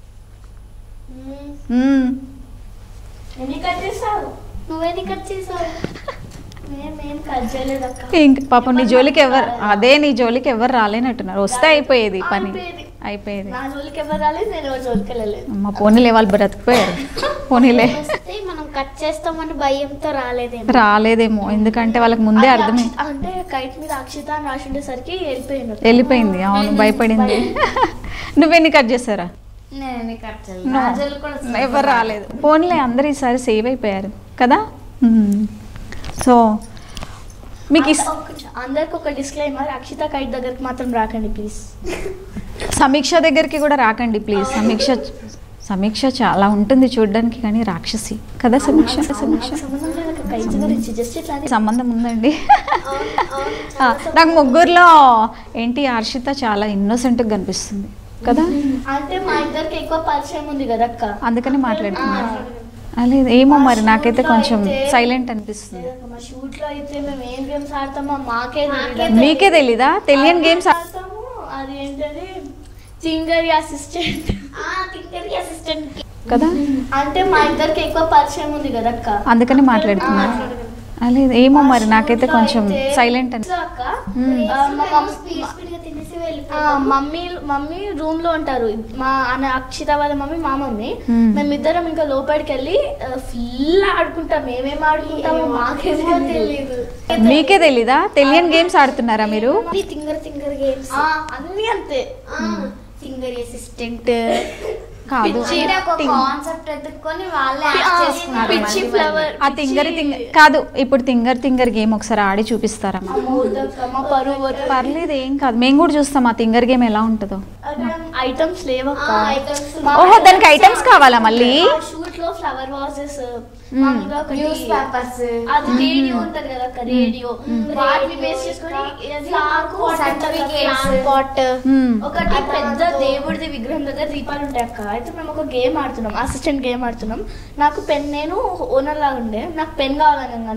Speaker 3: ఉమ్,
Speaker 1: మ్మ్.
Speaker 3: ఎన్ని కట్ చేస్తావు
Speaker 2: నువ్వేది కట్ చేసావు
Speaker 3: మేమేం కట్ చేయలేదు అక్క
Speaker 1: ఇంక పాపం నీ జోలికి ఎవరు అదే నీ జోలికి ఎవరు రాలేనట్టున్నారు వస్తే అయిపోయేది పని
Speaker 3: అయిపోయేది.
Speaker 1: అయిపోయేది
Speaker 3: నా జోలికి ఎవరు రాలేదు నేను ఎవరి జోలికి వెళ్ళలేదు
Speaker 1: అమ్మ పోనీలే వాళ్ళు బ్రతికిపోయారు పోనీలే
Speaker 2: వస్తే మనం కట్ చేస్తామని భయంతో రాలేదేమో
Speaker 1: రాలేదేమో ఎందుకంటే వాళ్ళకి ముందే
Speaker 3: అది
Speaker 1: అర్థమే
Speaker 3: అక్షిత- అంటే కైట్ మీద అక్షిత అని రాసి ఉండేసరికి వెళ్ళిపోయింది
Speaker 1: వెళ్ళిపోయింది అవును భయపడింది నువ్వెన్ని కట్ చేశారా
Speaker 2: నేను కట్ చేయలేదు నా జోలికి కూడా
Speaker 1: ఎవరు రాలేదు పోనీలే అందరు ఈసారి సేవ్ అయిపోయారు కదా మ్మ్. సో మీకు ఇస్
Speaker 3: అందరికి ఒక డిస్క్లైమర్ అక్షిత కైట్ దగ్గరికి మాత్రం రాకండి ప్లీజ్
Speaker 1: సమీక్ష దగ్గరికి కూడా రాకండి ప్లీజ్ సమీక్ష సమీక్ష చాలా ఉంటుంది చూడడానికి కానీ రాక్షసి కదా సమీక్ష సమీక్ష
Speaker 3: సంబంధం లేదు అక్క కైట్ గురించి జస్ట్ ఇట్లా
Speaker 1: సంబంధం ఉందండి ఆ, నాకు ముగ్గురులో ఏంటి హర్షిత చాలా ఇన్నోసెంట్గా కనిపిస్తుంది కదా
Speaker 3: అంటే మా ఇద్దరికి ఎక్కువ పరిచయం ఉంది కదా అక్క
Speaker 1: అందుకని మాట్లాడుతున్నాను ఆ, లేదు ఏమో మరి నాకైతే కొంచెం సైలెంట్ అనిపిస్తుంది
Speaker 3: లేదక్క, మా షూట్ లో అయితే మేము ఏం గేమ్స్ ఆడతామో మాకే
Speaker 2: మాకే
Speaker 3: తెలీదు.
Speaker 1: మీకే తెలీదా తెలియని గేమ్స్
Speaker 3: ఆడతాము అది ఏంటది సింగర్ అసిస్టెంట్
Speaker 2: టిక్కర్ అసిస్టెంట్
Speaker 1: కదా
Speaker 3: అంటే మా ఇద్దరికి ఎక్కువ పరిచయం ఉంది కదా అక్క
Speaker 1: అందుకని మాట్లాడుతున్నాను ఆ, లేదు ఏమో మరి నాకైతే కొంచెం సైలెంట్ అని
Speaker 3: అక్క ఆ, మా మమ్-
Speaker 2: స్పీడ్ స్పీడ్ గా తినేసి
Speaker 3: ఆ,
Speaker 2: వెళ్ళిపోయాం
Speaker 3: మమ్మీ మమ్మీ రూమ్ లో ఉంటారు మా అన్న అక్షిత వాళ్ళ మమ్మీ మా మమ్మీ
Speaker 1: Hmm.
Speaker 3: మేమిద్దరం ఇంకా లోపలికి వెళ్ళి ఫుల్ ఆడుకుంటాం ఏమేమి ఆడుకుంటామో మాకేమో తెలియదు
Speaker 1: మీకే తెలీదా తెలియని గేమ్స్ ఆడుతున్నారా మీరు
Speaker 2: తింగర్ తింగర్ గేమ్స్
Speaker 3: అన్ని అంతే
Speaker 2: తింగర్ అసిస్టెంట్
Speaker 1: కాదు
Speaker 2: ఒక కాన్సెప్ట్ ఎత్తుక్కొని వాళ్ళే
Speaker 3: ఆ,
Speaker 2: యాడ్ చేసుకున్నారు
Speaker 3: పిచ్చి
Speaker 2: మళ్ళీ
Speaker 3: ఫ్లవర్
Speaker 1: ఆ తింగరి తింగ కాదు ఇప్పుడు తింగర్ తింగర్ గేమ్ ఒకసారి ఆడి చూపిస్తారా మాకు?
Speaker 3: మా పరువు పోతుంది.
Speaker 1: పర్లేదు ఏం కాదు మేము కూడా చూస్తాం ఆ తింగర్ గేమ్ ఎలా ఉంటుందో
Speaker 3: అక్కడ ఐటమ్స్ లేవక్క
Speaker 2: ఆ, items
Speaker 3: మా-
Speaker 1: ఓహో దానికి ఐటమ్స్ కావాలా మళ్ళీ
Speaker 3: షూట్ లో ఫ్లవర్ వాజెస్
Speaker 2: న్యూస్ పేపర్స్
Speaker 3: అది రేడియో ఉంటది కదా అక్క రేడియో వాటిని బేస్ చేసుకొని ఇది నాకు
Speaker 2: Certificates.
Speaker 3: పాట్
Speaker 1: మ్మ్.
Speaker 3: ఒకటి పెద్ద దేవుడిది విగ్రహం దగ్గర దీపాలు ఉంటాయి అక్క అయితే మేము ఒక గేమ్ ఆడుతున్నాం అసిస్టెంట్ గేమ్ ఆడుతున్నాం నాకు పెన్ నేను ఓనర్ లాగా ఉండే నాకు పెన్ కావాలనగానే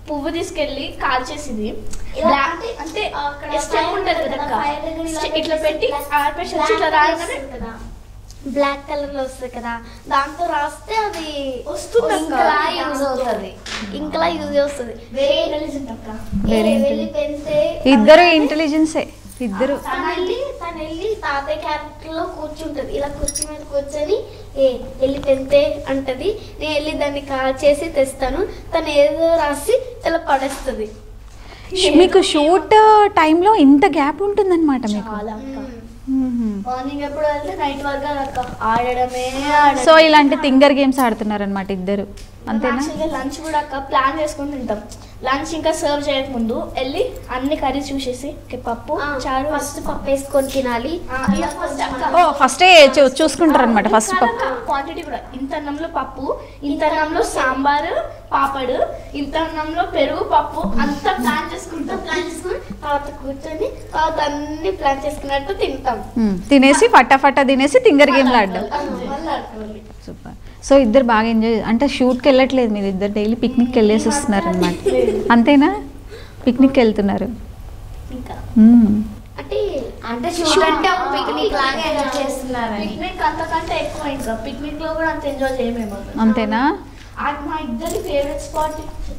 Speaker 3: పువ్వు తీసుకెళ్ళి కాల్చేసింది
Speaker 2: ఇలా
Speaker 3: బ్లాక్
Speaker 2: అంటే
Speaker 3: అంటే
Speaker 2: అక్కడ
Speaker 3: స్టెప్
Speaker 2: fire
Speaker 3: ఉంటుంది
Speaker 2: ఉంటుంది
Speaker 3: కదా
Speaker 2: కదా, fire దగ్గర ఇలా
Speaker 3: స్టె- ఇట్లా పెట్టి
Speaker 2: పెట్టేసి
Speaker 3: ఆర్పేసి వచ్చి ఇట్లా రాగానే
Speaker 2: బ్లాక్ కలర్ లో వస్తుంది కదా దాంతో రాస్తే అది
Speaker 3: వస్తుంది అక్క.
Speaker 2: ఇంకలా యూజ్ అవుతుంది ఇంకలా యూజ్ అవుతుంది
Speaker 3: వెరీ ఇంటెలిజెంట్ అక్క
Speaker 1: Very
Speaker 2: వెళ్ళి పెంతే
Speaker 1: ఇద్దరు ఇంటెలిజెన్సే ఇద్దరు
Speaker 2: తను వెళ్ళి తను వెళ్ళి తాతయ్య క్యారెక్టర్ లో కూర్చుంటది ఇలా కుర్చీ మీద కూర్చొని ఏ వెళ్ళి పెంతే అంటది నేను వెళ్ళి దాన్ని కాల్ చేసి తెస్తాను తను ఏదో రాసి ఇలా పడేస్తుంది
Speaker 1: మీకు షూట్ టైంలో ఇంత గ్యాప్ ఉంటుందన్నమాట మీకు
Speaker 3: చాలా అక్క
Speaker 1: మ్మ్.
Speaker 3: మార్నింగ్ ఎప్పుడు వెళ్తే నైట్ వరకు అక్క ఆడడమే ఆడడం
Speaker 1: సో ఇలాంటి థింగర్ గేమ్స్ ఆడుతున్నారనమాట ఇద్దరు అంతేనా
Speaker 3: యాక్చువల్గా లంచ్ కూడా అక్క ప్లాన్ చేసుకుని తింటాం లంచ్ ఇంకా సర్వ్ చేయకముందు వెళ్ళి అన్ని కర్రీస్ చూసేసి ఓకే, పప్పు చారు
Speaker 2: ఫస్ట్ పప్పు వేసుకొని తినాలి
Speaker 3: ఆ, ఇలా first అక్క.
Speaker 1: ఓ ఫస్టే చూసుకుంటారు అనమాట ఫస్ట్ పప్పు
Speaker 3: క్వాంటిటీ కూడా ఇంత అన్నంలో పప్పు ఇంత అన్నంలో సాంబారు పాపడు ఇంత అన్నంలో పెరుగు పప్పు అంతా ప్లాన్ చేసుకుంటాం
Speaker 2: ప్లాన్ చేసుకొని తర్వాత కూర్చొని తర్వాత అన్ని ప్లాన్ చేసుకున్నట్టు తింటాం
Speaker 1: మ్మ్. తినేసి ఫటాఫటా తినేసి థింగర్ గేమ్లు ఆడడం
Speaker 3: అంతే. మళ్ళీ ఆడుకోవాలి.
Speaker 1: సూపర్ సో ఇద్దరు బాగా ఎంజాయ్ అంటే షూట్కి వెళ్ళట్లేదు మీరు ఇద్దరు డైలీ పిక్నిక్కి వెళ్ళేసి వస్తున్నారు అనమాట అంతేనా పిక్నిక్కి వెళ్తున్నారు
Speaker 3: ఇంకా
Speaker 1: మ్మ్.
Speaker 2: అంటే
Speaker 3: అంటే
Speaker 2: షూట్ అంటే ఒక పిక్నిక్ లాగా ఎంజాయ్ చేస్తున్నారని
Speaker 3: పిక్నిక్ అంతకంటే ఎక్కువ ఇంకా పిక్నిక్ లో కూడా అంత ఎంజాయ్ చేయమేమో
Speaker 1: అంతేనా
Speaker 3: అది మా ఇద్దరి ఫేవరెట్ స్పాట్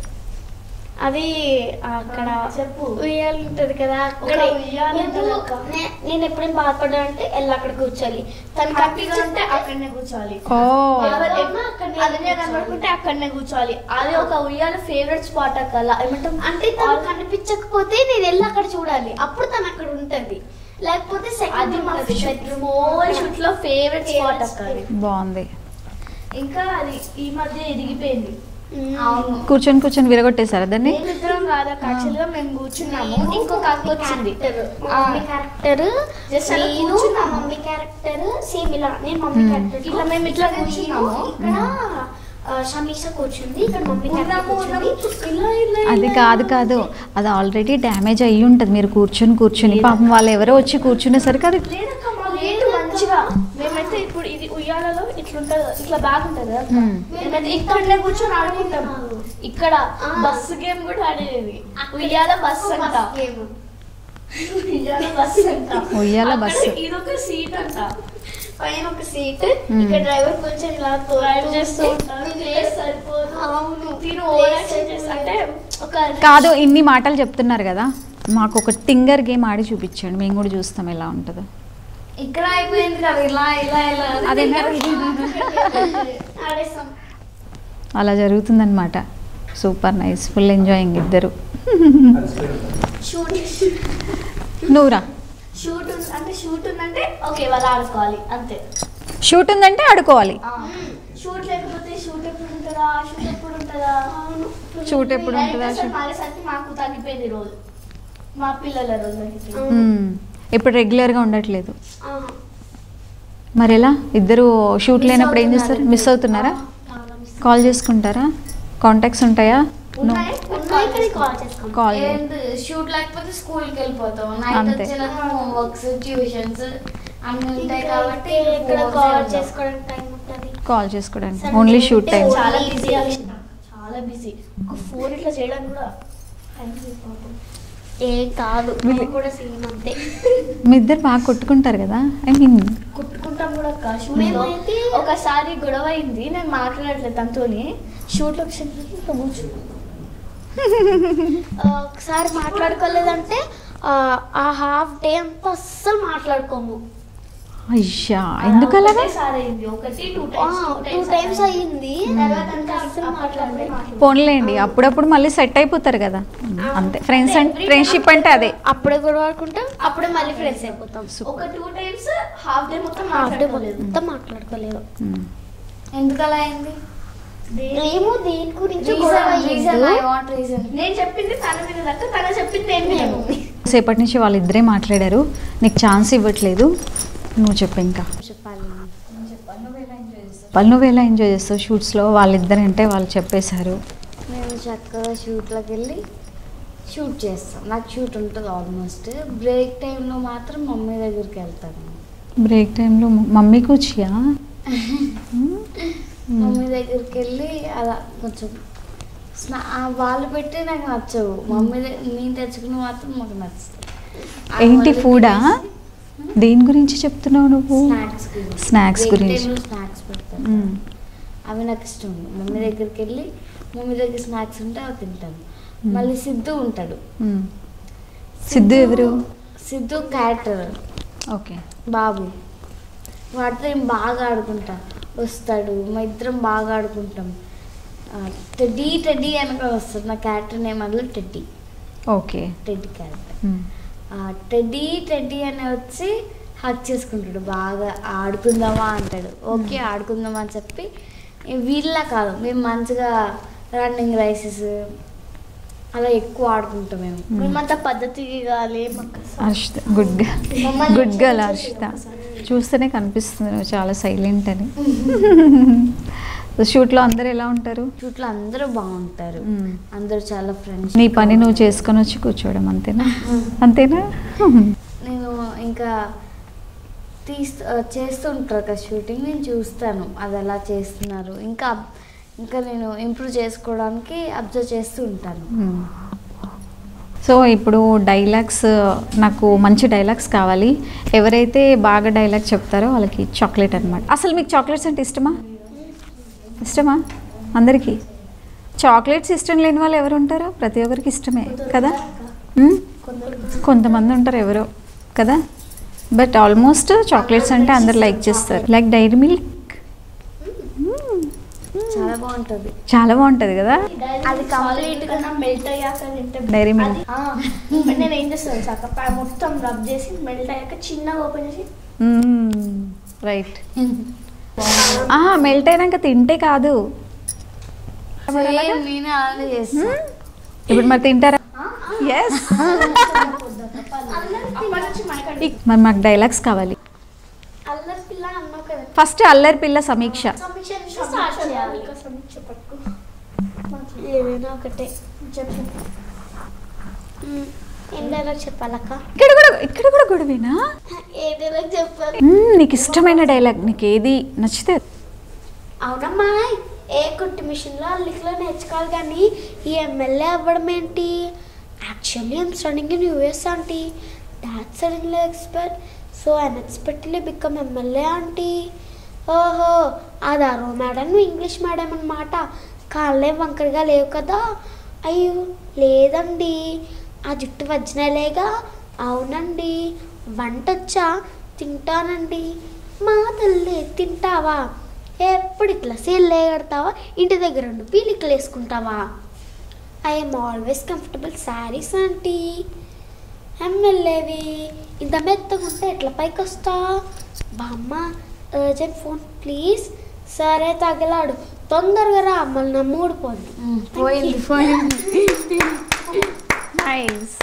Speaker 2: అది అక్కడ
Speaker 3: చెప్పు.
Speaker 2: ఉయ్యాలు ఉంటది కదా అక్కడ
Speaker 3: ఒక ఉయ్యాల ఉంటది అక్క.
Speaker 2: నేను ఎప్పుడైనా బాధపడ్డా అంటే వెళ్ళి అక్కడ కూర్చోాలి తను
Speaker 3: హ్యాపీగా ఉంటే అక్కడనే కూర్చోవాలి
Speaker 1: ఓ
Speaker 3: ఎవరు-
Speaker 2: ఉన్నా అక్కడనే
Speaker 3: అది నేను కనబడుకుంటే అక్కడనే కూర్చోవాలి అది ఒక ఉయ్యాల ఫేవరెట్ స్పాట్ అక్క ఏమంటాం
Speaker 2: అంటే తను కనిపించకపోతే నేను వెళ్ళి అక్కడ చూడాలి అప్పుడు తను అక్కడ ఉంటది లేకపోతే
Speaker 3: అది
Speaker 2: సెకండ్
Speaker 3: మా హోల్ షూట్ లో ఫేవరెట్ స్పాట్ అక్క అది.
Speaker 1: బాగుంది
Speaker 3: ఇంకా అది ఈ మధ్య ఎదిగిపోయింది
Speaker 2: అవును
Speaker 1: కూర్చొని కూర్చొని విరగొట్టేశారా దాన్ని
Speaker 3: మేమిద్దరం కాదక్క యాక్చువల్ గా మేము కూర్చున్నాము ఇంకొక అక్క వచ్చింది ఆ,
Speaker 2: మమ్మీ క్యారెక్టర్
Speaker 3: Just అలా
Speaker 2: నేను
Speaker 3: కూర్చున్నాము.
Speaker 2: నా మమ్మీ క్యారెక్టర్ సేమ్ ఇలా నేను మమ్మీ
Speaker 1: Hmm.
Speaker 2: క్యారెక్టర్
Speaker 3: ఇట్లా మేము ఇట్లా కూర్చున్నాము.
Speaker 2: ఇక్కడ ఆ, షమీషా కూర్చుంది ఇక్కడ మమ్మీ క్యారెక్టర్
Speaker 3: ఉన్నాము,
Speaker 2: కూర్చుంది
Speaker 3: ఇలా ఇలా
Speaker 1: అది
Speaker 3: ఇలా.
Speaker 1: కాదు కాదు అది ఆల్రెడీ డ్యామేజ్ అయ్యి ఉంటుంది మీరు కూర్చొని కూర్చొని పాపం వాళ్ళు ఎవరో వచ్చి కూర్చునేసరికి అది
Speaker 3: లేదక్క మా లేదు మంచిగా మేమైతే ఇప్పుడు ఇది ఉయ్యాలలో ఇట్లా ఉంటది ఇట్లా బ్యాగ్ ఉంటది కదా
Speaker 1: మ్మ్.
Speaker 3: మేమైతే ఇక్కడనే కూర్చొని ఆడుకుంటాం ఇక్కడ
Speaker 2: ఆ.
Speaker 3: బస్సు గేమ్ కూడా ఆడేది ఉయ్యాల బస్సు అంట
Speaker 2: గేమ్
Speaker 3: ఉయ్యాల బస్సు అంట
Speaker 1: ఉయ్యాల
Speaker 3: అక్కడ
Speaker 1: బస్సు.
Speaker 3: ఇదొక సీట్ అంట
Speaker 2: పైన ఒక సీట్
Speaker 1: Hmm.
Speaker 2: ఇక్కడ డ్రైవర్ కొంచెం ఇలా
Speaker 3: డ్రైవ్ చేస్తూ ఉంటారు ప్లేస్ సరిపోదు
Speaker 2: అవును
Speaker 3: తిను ఓవర్ యాక్షన్ చేస్తా అంటే ఒక
Speaker 1: కాదు ఇన్ని మాటలు చెప్తున్నారు కదా మాకు ఒక టింగర్ గేమ్ ఆడి చూపించండి మేము కూడా చూస్తాం ఎలా ఉంటుందో
Speaker 2: ఇక్కడ అయిపోయింది కదా ఇలా ఇలా ఇలా
Speaker 1: అదేనా
Speaker 2: ఆడేస్తాం
Speaker 1: అలా జరుగుతుందన్నమాట సూపర్ నైస్ ఫుల్ ఎంజాయింగ్ ఇద్దరు
Speaker 3: షూట్
Speaker 1: నువ్వురా
Speaker 3: షూట్ అంటే షూట్ ఉందంటే ఓకే వాళ్ళు ఆడుకోవాలి అంతే
Speaker 1: షూట్ ఉందంటే ఆడుకోవాలి
Speaker 3: షూట్ లేకపోతే షూట్ ఎప్పుడు ఉంటుందా షూట్ ఎప్పుడు ఉంటుందా అవును
Speaker 1: Shoot ఎప్పుడు ఉంటుందా? Shoot-
Speaker 3: మారేసరికి మాకు తగ్గిపోయింది రోజు మా పిల్లల రోజు తగ్గిపోయింది
Speaker 1: మ్మ్. ఇప్పుడు రెగ్యులర్గా ఉండట్లేదు
Speaker 2: ఆ,
Speaker 1: మరి ఎలా ఇద్దరు షూట్
Speaker 2: Miss
Speaker 1: లేనప్పుడు ఏం చేస్తారు
Speaker 2: అవుతున్నారు
Speaker 1: మిస్ అవుతున్నారా
Speaker 2: చాలా miss
Speaker 1: కాల్ చేసుకుంటారా కాంటాక్ట్స్ ఉంటాయా
Speaker 3: ఉన్నాయి
Speaker 2: ఉన్నాయి కానీ కాల్ చేసుకోం
Speaker 1: కాల్
Speaker 4: ఏంటి షూట్ లేకపోతే స్కూల్ కి వెళ్ళిపోతాం నైట్
Speaker 1: అంతే.
Speaker 4: వచ్చినాక హోంవర్క్స్ ట్యూషన్స్ అన్ని ఉంటాయి
Speaker 2: ఇంకా
Speaker 4: కాబట్టి
Speaker 2: ఇక్కడ
Speaker 4: homeworks
Speaker 2: కాల్
Speaker 4: చేద్దాం.
Speaker 2: చేసుకోవడానికి టైం ఉంటుంది
Speaker 1: కాల్ చేసుకోవడానికి
Speaker 2: Sunday
Speaker 1: ఓన్లీ షూట్
Speaker 2: ఉంటే
Speaker 1: టైం
Speaker 2: only
Speaker 3: చాలా
Speaker 2: easy
Speaker 3: బిజీ
Speaker 2: option.
Speaker 3: చాలా బిజీ ఒక ఫోన్ ఇట్లా చేయడానికి కూడా time లేదు పాపం.
Speaker 2: ఏం కాదు
Speaker 1: వీళ్ళు-
Speaker 2: మేము కూడా సేమ్ అంతే
Speaker 1: మీ ఇద్దరు బాగా కొట్టుకుంటారు కదా ఐ మీన్
Speaker 3: కుట్టుకుంటాం కూడా అక్క షూట్ లో
Speaker 2: మేమైతే-
Speaker 3: ఒకసారి గొడవ అయింది నేను మాట్లాడట్లేదు తనతోని షూట్ లో ఒకసారి ఇట్లా కూర్చో
Speaker 2: ఆ, ఒకసారి మాట్లాడుకోలేదంటే ఆ, ఆ హాఫ్ డే అంతా అస్సలు మాట్లాడుకోము
Speaker 1: అయ్యా ఎందుకు అలాగా
Speaker 3: ఒకటేసారి అయింది ఒకటి టూ
Speaker 2: టూ టైమ్స్ అయ్యింది తర్వాత ఇంకా అస్సలు మాట్లాడలేదు
Speaker 1: పోన్లేండి అప్పుడప్పుడు మళ్ళీ సెట్ అయిపోతారు కదా అంతే ఫ్రెండ్స్ అంటే ఫ్రెండ్షిప్ అంటే అదే
Speaker 2: అప్పుడే గొడవ ఆడుకుంటాం అప్పుడే మళ్ళీ ఫ్రెండ్స్ అయిపోతాం
Speaker 3: ఒక టూ టైమ్స్ హాఫ్ డే మొత్తం
Speaker 2: హాఫ్ డే
Speaker 3: మాట్లాడుకోలేదు
Speaker 2: మొత్తం మాట్లాడుకోలేదు
Speaker 1: మ్మ్.
Speaker 4: ఎందుకు అలా అయింది
Speaker 2: మేము దేని గురించి
Speaker 4: Reason-
Speaker 2: గొడవ
Speaker 4: reason,
Speaker 2: అయ్యిందో
Speaker 4: I want reason.
Speaker 3: నేను చెప్పింది తన మీద దక్క తన చెప్పింది నేను వినను
Speaker 1: సేపటి నుంచి వాళ్ళిద్దరే మాట్లాడారు నీకు ఛాన్స్ ఇవ్వట్లేదు నువ్వు చెప్పు ఇంకా
Speaker 2: చెప్పాలి
Speaker 1: వాళ్ళు నువ్వు ఎలా ఎంజాయ్ చేస్తావు షూట్స్లో వాళ్ళిద్దరంటే వాళ్ళు చెప్పేశారు
Speaker 4: మేము చక్కగా షూట్లోకి వెళ్ళి షూట్ చేస్తాం నాకు షూట్ ఉంటుంది ఆల్మోస్ట్ బ్రేక్ టైంలో మాత్రం మమ్మీ దగ్గరికి వెళ్తాను
Speaker 1: బ్రేక్ టైంలో మమ్మీ కూర్చియా
Speaker 4: మమ్మీ దగ్గరికి వెళ్ళి అలా కొంచెం స్నా- ఆ వాళ్ళు పెట్టి నాకు నచ్చవు మమ్మీ ద- నేను తెచ్చుకుని మాత్రం మాకు నచ్చుతాయి
Speaker 1: ఏంటి ఫుడా దేని గురించి చెప్తున్నావు నువ్వు
Speaker 4: స్నాక్స్ గురించి
Speaker 1: Snacks
Speaker 4: Break
Speaker 1: గురించి.
Speaker 4: time లో స్నాక్స్ పెడతాను
Speaker 1: మ్మ్.
Speaker 4: అవి నాకు ఇష్టం మమ్మీ దగ్గరికి వెళ్ళి మమ్మీ దగ్గర స్నాక్స్ ఉంటే అవి తింటాను
Speaker 1: మ్మ్.
Speaker 4: మళ్ళీ సిద్ధు ఉంటాడు
Speaker 1: మ్మ్. సిద్ధు ఎవరు
Speaker 4: సిద్ధు క్యారెక్టర్
Speaker 1: ఓకే
Speaker 4: బాబు వాటితో నేను బాగా ఆడుకుంటా వస్తాడు మా ఇద్దరం బాగా ఆడుకుంటాం ఆ, టెడ్డీ టెడ్డీ వెనక వస్తుంది నా క్యారెక్టర్ నేమ్ అందులో టెడ్డీ
Speaker 1: ఓకే
Speaker 4: టెడ్డీ క్యారెక్టర్
Speaker 1: మ్మ్.
Speaker 4: ఆ, టెడ్డీ టెడ్డీ అని వచ్చి హక్ చేసుకుంటాడు బాగా ఆడుకుందామా అంటాడు ఓకే ఆడుకుందామా అని చెప్పి ఏ వీళ్ళ కాదు మేము మంచిగా రన్నింగ్ రైసెస్ అలా ఎక్కువ ఆడుకుంటాం మేము
Speaker 3: మేమంతా పద్ధతిగా లేము
Speaker 1: హర్షిత గుడ్
Speaker 3: మమ్మల్ని
Speaker 1: గుడ్ గర్ల్
Speaker 3: చూసి
Speaker 1: హర్షిత
Speaker 3: ఒకసారి.
Speaker 1: చూస్తేనే కనిపిస్తుంది నువ్వు చాలా సైలెంట్ అని షూట్లో అందరు ఎలా ఉంటారు
Speaker 4: చుట్టూ అందరూ బాగుంటారు
Speaker 1: మ్మ్.
Speaker 4: అందరూ చాలా ఫ్రెండ్స్
Speaker 1: నీ పని నువ్వు చేసుకొని వచ్చి కూర్చోవడం అంతేనా అంతేనా
Speaker 4: నేను ఇంకా తీస్తూ చేస్తూ ఉంటారు కదా షూటింగ్ నేను చూస్తాను అది ఎలా చేస్తున్నారు ఇంకా ఇంకా నేను ఇంప్రూవ్ చేసుకోవడానికి అబ్జర్వ్ చేస్తూ ఉంటాను
Speaker 1: మ్మ్. సో ఇప్పుడు డైలాగ్స్ నాకు మంచి డైలాగ్స్ కావాలి ఎవరైతే బాగా డైలాగ్ చెప్తారో వాళ్ళకి చాక్లెట్ అనమాట అసలు మీకు చాక్లెట్స్ అంటే ఇష్టమా ఇష్టమా అందరికీ చాక్లెట్స్ ఇష్టం లేని వాళ్ళు ఎవరు ఉంటారు ప్రతి ఒక్కరికి ఇష్టమే కదా మ్మ్? కొంతమంది ఉంటారు ఎవరో కదా బట్ ఆల్మోస్ట్ చాక్లెట్స్ అంటే అందరు లైక్ చేస్తారు లైక్ డైరీ మిల్క్
Speaker 4: చాలా బాగుంటుంది
Speaker 1: చాలా బాగుంటుంది కదా
Speaker 3: అది కంప్లీట్ గా మెల్ట్ అయ్యాక తింటే
Speaker 1: Dairy milk.
Speaker 3: అది- ఆ, నేను ఏం చేస్తాను చక్క మొత్తం రబ్ చేసి మెల్ట్ అయ్యాక చిన్నగా ఓపెన్ చేసి
Speaker 1: రైట్ మెల్ట్ అయినాక తింటే కాదు మరి ఎలాగా?
Speaker 4: Same నేను అలానే చేస్తాను
Speaker 1: ఇప్పుడు మరి తింటారా ఎస్
Speaker 3: అప్పటి నుంచి మనకి
Speaker 1: మరి మాకు డైలాగ్స్ కావాలి
Speaker 3: అల్లరి పిల్ల అన్నావు కదా
Speaker 1: ఫస్ట్ అల్లరి పిల్ల సమీక్ష
Speaker 3: సమీక్ష నుంచి స్టార్ట్ చేయాలి ఇంకా సమీక్ష పట్టుకో ఏదైనా ఒకటే చెప్పు మ్మ్. ఏం డైలాగ్ చెప్పాలక్క
Speaker 1: ఇక్కడ కూడా ఇక్కడ కూడా గొడవేనా
Speaker 3: ఏ డైలాగ్ చెప్పాలి
Speaker 1: మ్మ్, నీకు ఇష్టమైన డైలాగ్ నీకు ఏది నచ్చితే
Speaker 3: అవునమ్మా ఏ కుట్టు మిషన్లో అల్లికలో నేర్చుకోవాలి కానీ ఈ ఎమ్మెల్యే అవ్వడం ఏంటి actually I'm studying in US aunty that suddenly expect so unexpectedly become MLA aunty ఓహో అది అరో మేడం నువ్వు ఇంగ్లీష్ మేడం అనమాట కాళ్ళే వంకరగా లేవు కదా అయ్యో లేదండి ఆ జుట్టు వజ్జనలేగా అవునండి వంట వచ్చా తింటానండి మా తల్లి తింటావా ఎప్పుడు ఇట్లా సేల్ కడతావా ఇంటి దగ్గర ఉండి పీలికలు వేసుకుంటావా I'm always comfortable saris aunty ఎమ్మెల్యేవి ఇంత మెత్తగా ఉంటే ఎట్లా పైకి వస్తా బామ్మ అర్జెంట్ ఫోన్ ప్లీజ్ సరే తగలాడు తొందరగా రా మళ్ళీ నా మూడు పోద్ది
Speaker 4: మ్మ్, పోయింది పోయింది
Speaker 1: నైస్